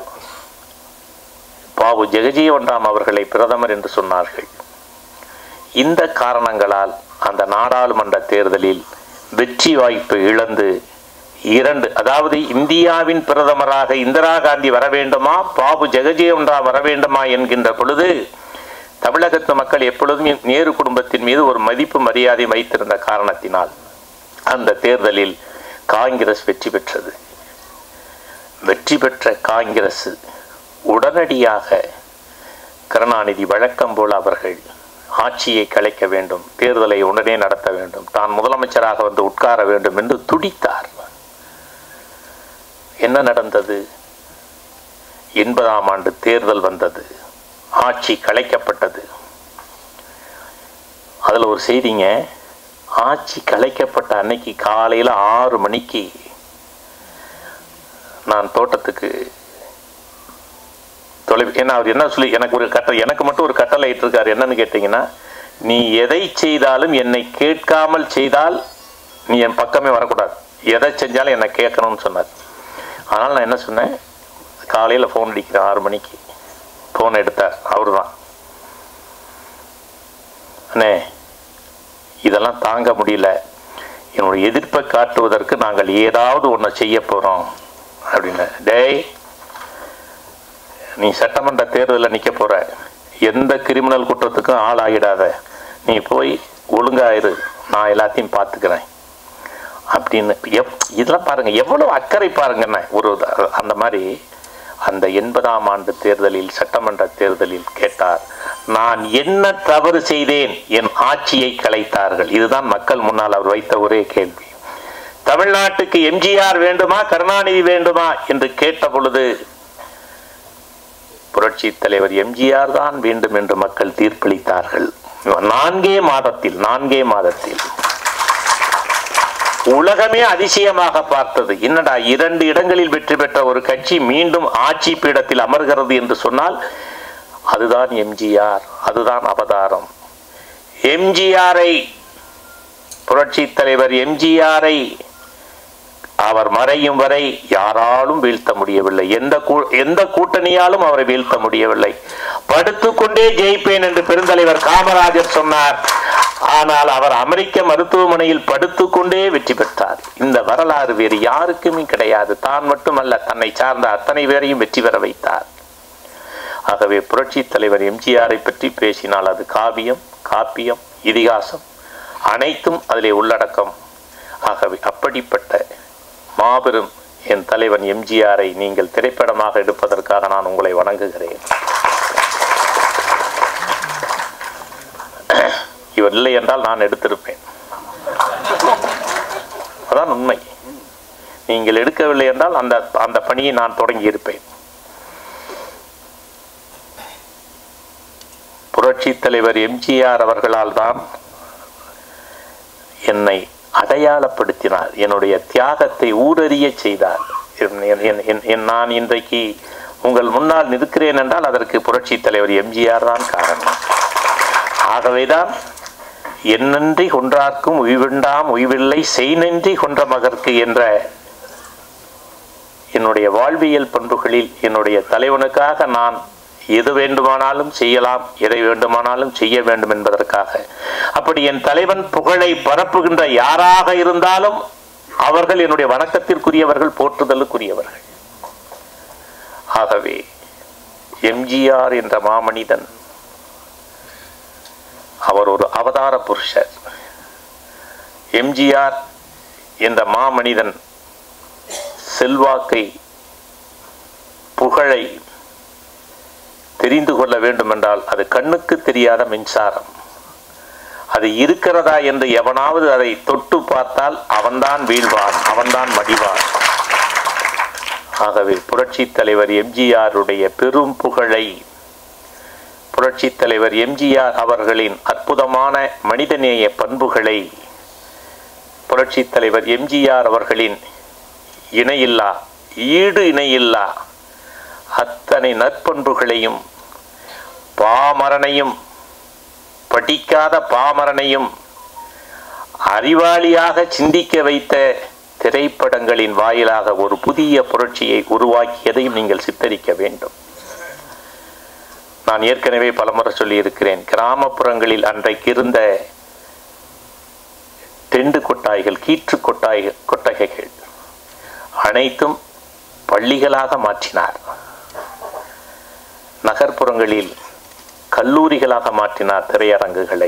பாவு ஜெகஜீவன்ராம் அவர்களை பிரதமர் என்று சொன்னார்கள் இந்த காரணங்களால் அந்த நாடாளுமன்ற தேர்தலில் வெற்றி வாய்ப்பு இழந்து இரண்டு அதாவது இந்தியாவின் பிரதமராக இந்திரா காந்தி வர வேண்டுமா பாபு ஜெகஜீவன்ராம் வர வேண்டுமா என்கின்ற பொழுது தமிழகத்து மக்கள் எப்பொழுதும் நேரு குடும்பத்தின் மீது ஒரு மதிப்பு மரியாதை வைத்திருந்த காரணத்தினால் அந்த தேர்தலில் காங்கிரஸ் வெற்றி பெற்றது வெற்றி பெற்ற காங்கிரஸ் உடனடியாக கருணாநிதி வழக்கம் போல் அவர்கள் ஆட்சியை கலைக்க வேண்டும் தேர்தலை உடனே நடத்த வேண்டும் தான் முதலமைச்சராக வந்து உட்கார வேண்டும் என்று துடித்தார் என்ன நடந்தது எண்பதாம் ஆண்டு தேர்தல் வந்தது ஆட்சி கலைக்கப்பட்டது அதில் ஒரு செய்திங்க ஆட்சி கலைக்கப்பட்ட அன்னைக்கு காலையில் ஆறு மணிக்கு நான் தோட்டத்துக்கு தொலை ஏன்னா அவர் என்ன சொல்லி எனக்கு ஒரு கட்டளை எனக்கு மட்டும் ஒரு கட்டளை இட்டிருக்காரு என்னன்னு கேட்டிங்கன்னா நீ எதை செய்தாலும் என்னை கேட்காமல் செய்தால் நீ என் பக்கமே வரக்கூடாது எதை செஞ்சாலும் என்னை கேட்கணும்னு சொன்னார் அதனால் நான் என்ன சொன்னேன் காலையில் ஃபோன் அடிக்கிறேன் ஆறு மணிக்கு ஃபோன் எடுத்தார் அவர் தான் அண்ணே இதெல்லாம் தாங்க முடியல என்னுடைய எதிர்ப்பை காட்டுவதற்கு நாங்கள் ஏதாவது ஒன்று செய்ய போகிறோம் அப்படின்னு டேய் நீ சட்டமன்ற தேர்தலில் நிற்க போற எந்த கிரிமினல் குற்றத்துக்கும் ஆள் ஆகிடாத நீ போய் ஒழுங்காயிரு நான் எல்லாத்தையும் பார்த்துக்கிறேன் அப்படின்னு எப் இதெல்லாம் பாருங்க எவ்வளவு அக்கறை பாருங்கண்ணே ஒரு அந்த மாதிரி அந்த எண்பதாம் ஆண்டு தேர்தலில் சட்டமன்ற தேர்தலில் கேட்டார் நான் என்ன தவறு செய்தேன் என் ஆட்சியை கலைத்தார்கள் இதுதான் மக்கள் முன்னால் அவர் வைத்த ஒரே கேள்வி தமிழ்நாட்டுக்கு எம்ஜிஆர் வேண்டுமா கருணாநிதி வேண்டுமா என்று கேட்ட பொழுது புரட்சி தலைவர் எம்ஜிஆர் தான் வேண்டும் என்று மக்கள் தீர்ப்பளித்தார்கள் நான்கே மாதத்தில் நான்கே மாதத்தில் உலகமே அதிசயமாக பார்த்தது என்னடா இரண்டு இடங்களில் வெற்றி பெற்ற ஒரு கட்சி மீண்டும் ஆட்சி பீடத்தில் அமர்கிறது என்று சொன்னால் அதுதான் எம்ஜிஆர் அதுதான் அவதாரம் எம்ஜிஆரை புரட்சி தலைவர் எம்ஜிஆரை அவர் மறையும் வரை யாராலும் வீழ்த்த முடியவில்லை எந்த கூ- எந்த கூட்டணியாலும் அவரை வீழ்த்த முடியவில்லை படுத்துக்கொண்டே ஜெயிப்பேன் என்று பெருந்தலைவர் காமராஜர் சொன்னார் ஆனால் அவர் அமெரிக்க மருத்துவமனையில் படுத்துக்கொண்டே வெற்றி பெற்றார் இந்த வரலாறு வேறு யாருக்குமே கிடையாது தான் மட்டுமல்ல தன்னை சார்ந்த அத்தனை பேரையும் வெற்றி பெற வைத்தார் ஆகவே புரட்சி தலைவர் எம்ஜிஆரை பற்றி பேசினால் அது காவியம் காப்பியம் இதிகாசம் அனைத்தும் அதிலே உள்ளடக்கம் ஆகவே அப்படிப்பட்ட மாபெரும் என் தலைவன் எம்ஜிஆரை நீங்கள் திரைப்படமாக எடுப்பதற்காக நான் உங்களை வணங்குகிறேன் இவர் இல்லை என்றால் நான் எடுத்திருப்பேன் அதான் உண்மை நீங்கள் எடுக்கவில்லை என்றால் அந்த அந்த பணியை நான் தொடங்கி இருப்பேன் புரட்சி தலைவர் எம்ஜிஆர் அவர்களால் தான் என்னை அடையாளப்படுத்தினார் என்னுடைய தியாகத்தை ஊரறிய செய்தார் என்- என்- என்- என்- என் நான் இன்றைக்கு உங்கள் முன்னால் நிற்கிறேன் என்றால் அதற்கு புரட்சி தலைவர் எம்ஜிஆர் தான் காரணம் ஆகவேதான் என்னன்றி கொன்றார்க்கும் உய்விண்டாம் உய்வில்லை செய்நன்றி கொன்ற மகற்கு என்ற என்னுடைய வாழ்வியல் பண்புகளில் என்னுடைய தலைவனுக்காக நான் எது வேண்டுமானாலும் செய்யலாம் எதை வேண்டுமானாலும் செய்ய வேண்டும் என்பதற்காக அப்படி என் தலைவன் புகழை பரப்புகின்ற யாராக இருந்தாலும் அவர்கள் என்னுடைய வணக்கத்திற்குரியவர்கள் போற்றுதலுக்குரியவர்கள் ஆகவே எம்ஜிஆர் என்ற மாமனிதன் அவர் ஒரு அவதார புருஷர் எம்ஜிஆர் என்ற மாமனிதன் செல்வாக்கை புகழை தெரிந்து கொள்ள வேண்டுமென்றால் அது கண்ணுக்கு தெரியாத மின்சாரம் அது இருக்கிறதா என்று எவனாவது அதை தொட்டு பார்த்தால் அவன்தான் வீழ்வான் அவன்தான் மடிவான் ஆகவே புரட்சி தலைவர் எம்ஜிஆருடைய பெரும் புகழை புரட்சி தலைவர் எம்ஜிஆர் அவர்களின் அற்புதமான மனிதநேய பண்புகளை புரட்சி தலைவர் எம்ஜிஆர் அவர்களின் இணையில்லா ஈடு இணையில்லா அத்தனை நற்பண்புகளையும் பாமரனையும் படிக்காத பாமரனையும் அறிவாளியாக சிந்திக்க வைத்த திரைப்படங்களின் வாயிலாக ஒரு புதிய புரட்சியை உருவாக்கியதையும் நீங்கள் சித்தரிக்க வேண்டும் நான் ஏற்கனவே பலமுறை சொல்லியிருக்கிறேன் கிராமப்புறங்களில் அன்றைக்கு இருந்த தெண்டு கொட்டாய்கள் கீற்று கொட்டாய் கொட்டகைகள் அனைத்தும் பள்ளிகளாக மாற்றினார் நகர்ப்புறங்களில் கல்லூரிகளாக மாற்றினார் திரையரங்குகளை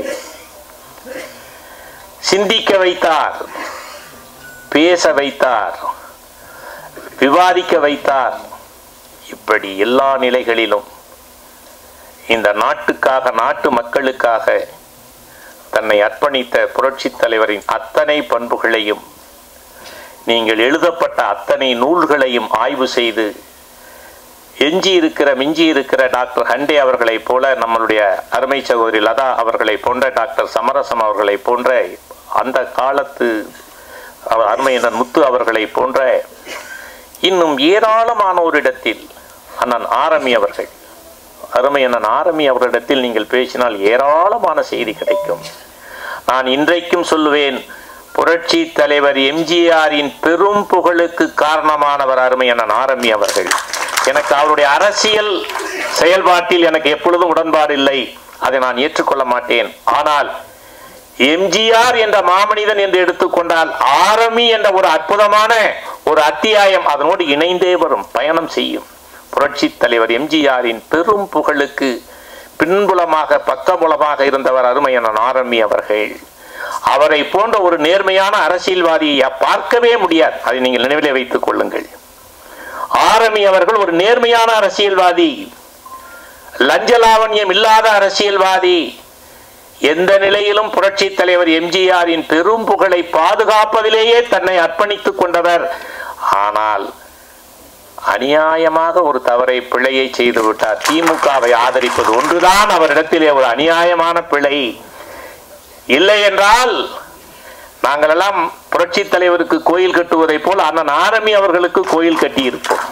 சிந்திக்க வைத்தார் பேச வைத்தார் விவாதிக்க வைத்தார் இப்படி எல்லா நிலைகளிலும் இந்த நாட்டுக்காக நாட்டு மக்களுக்காக தன்னை அர்ப்பணித்த புரட்சி தலைவரின் அத்தனை பண்புகளையும் நீங்கள் எழுதப்பட்ட அத்தனை நூல்களையும் ஆய்வு செய்து எஞ்சி இருக்கிற மிஞ்சி இருக்கிற டாக்டர் ஹண்டே அவர்களைப் போல நம்மளுடைய அருமை சகோதரி லதா அவர்களை போன்ற டாக்டர் சமரசம் அவர்களை போன்ற அந்த காலத்து அவர் அருமையினர் முத்து அவர்களை போன்ற இன்னும் ஏராளமானோரிடத்தில் அண்ணன் ஆரமி அவர்கள் அருமை அண்ணன் ஆரமி அவர்களிடத்தில் நீங்கள் பேசினால் ஏராளமான செய்தி கிடைக்கும் நான் இன்றைக்கும் சொல்லுவேன் புரட்சி தலைவர் எம்ஜிஆரின் பெரும் புகழுக்கு காரணமானவர் அருமை அண்ணன் ஆரமி அவர்கள் எனக்கு அவருடைய அரசியல் செயல்பாட்டில் எனக்கு எப்பொழுதும் உடன்பாடு இல்லை அதை நான் ஏற்றுக்கொள்ள மாட்டேன் ஆனால் எம்ஜிஆர் என்ற மாமனிதன் என்று எடுத்துக்கொண்டால் ஆரமி என்ற ஒரு அற்புதமான ஒரு அத்தியாயம் அதனோடு இணைந்தே வரும் பயணம் செய்யும் புரட்சி தலைவர் எம்ஜிஆரின் பெரும் புகழுக்கு பின்புலமாக பக்கபுலமாக இருந்தவர் அருமையான ஆரம்பி அவர்கள் அவரை போன்ற ஒரு நேர்மையான அரசியல்வாதியை பார்க்கவே முடியாது அதை நீங்கள் நினைவிலே வைத்துக் கொள்ளுங்கள் ஆரமி அவர்கள் ஒரு நேர்மையான அரசியல்வாதி லஞ்சலாவண்யம் இல்லாத அரசியல்வாதி எந்த நிலையிலும் புரட்சி தலைவர் எம்ஜிஆரின் பெரும் புகழை பாதுகாப்பதிலேயே தன்னை அர்ப்பணித்துக் கொண்டவர் ஆனால் அநியாயமாக ஒரு தவறை பிழையை செய்து விட்டார் திமுகவை ஆதரிப்பது ஒன்றுதான் அவரிடத்திலே ஒரு அநியாயமான பிழை இல்லை என்றால் நாங்கள் எல்லாம் புரட்சி தலைவருக்கு கோயில் கட்டுவதை போல் அண்ணன் ஆரம்பி அவர்களுக்கு கோயில் கட்டியிருப்போம்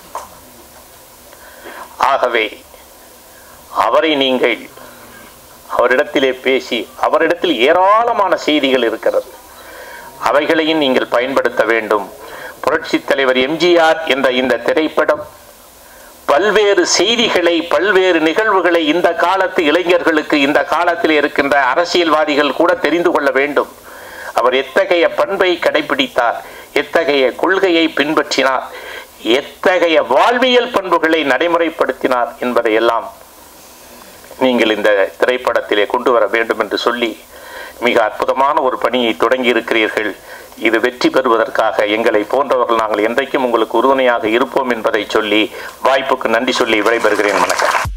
ஆகவே அவரை நீங்கள் அவரிடத்திலே பேசி அவரிடத்தில் ஏராளமான செய்திகள் இருக்கிறது அவைகளையும் நீங்கள் பயன்படுத்த வேண்டும் புரட்சி தலைவர் எம்ஜிஆர் என்ற இந்த திரைப்படம் பல்வேறு செய்திகளை பல்வேறு நிகழ்வுகளை இந்த காலத்து இளைஞர்களுக்கு இந்த காலத்தில் இருக்கின்ற அரசியல்வாதிகள் கூட தெரிந்து கொள்ள வேண்டும் அவர் எத்தகைய பண்பை கடைபிடித்தார் எத்தகைய கொள்கையை பின்பற்றினார் எத்தகைய வாழ்வியல் பண்புகளை நடைமுறைப்படுத்தினார் என்பதை எல்லாம் நீங்கள் இந்த திரைப்படத்திலே கொண்டு வர வேண்டும் என்று சொல்லி மிக அற்புதமான ஒரு பணியை தொடங்கி இருக்கிறீர்கள் இது வெற்றி பெறுவதற்காக எங்களை போன்றவர்கள் நாங்கள் என்றைக்கும் உங்களுக்கு உறுதுணையாக இருப்போம் என்பதை சொல்லி வாய்ப்புக்கு நன்றி சொல்லி விடைபெறுகிறேன் வணக்கம்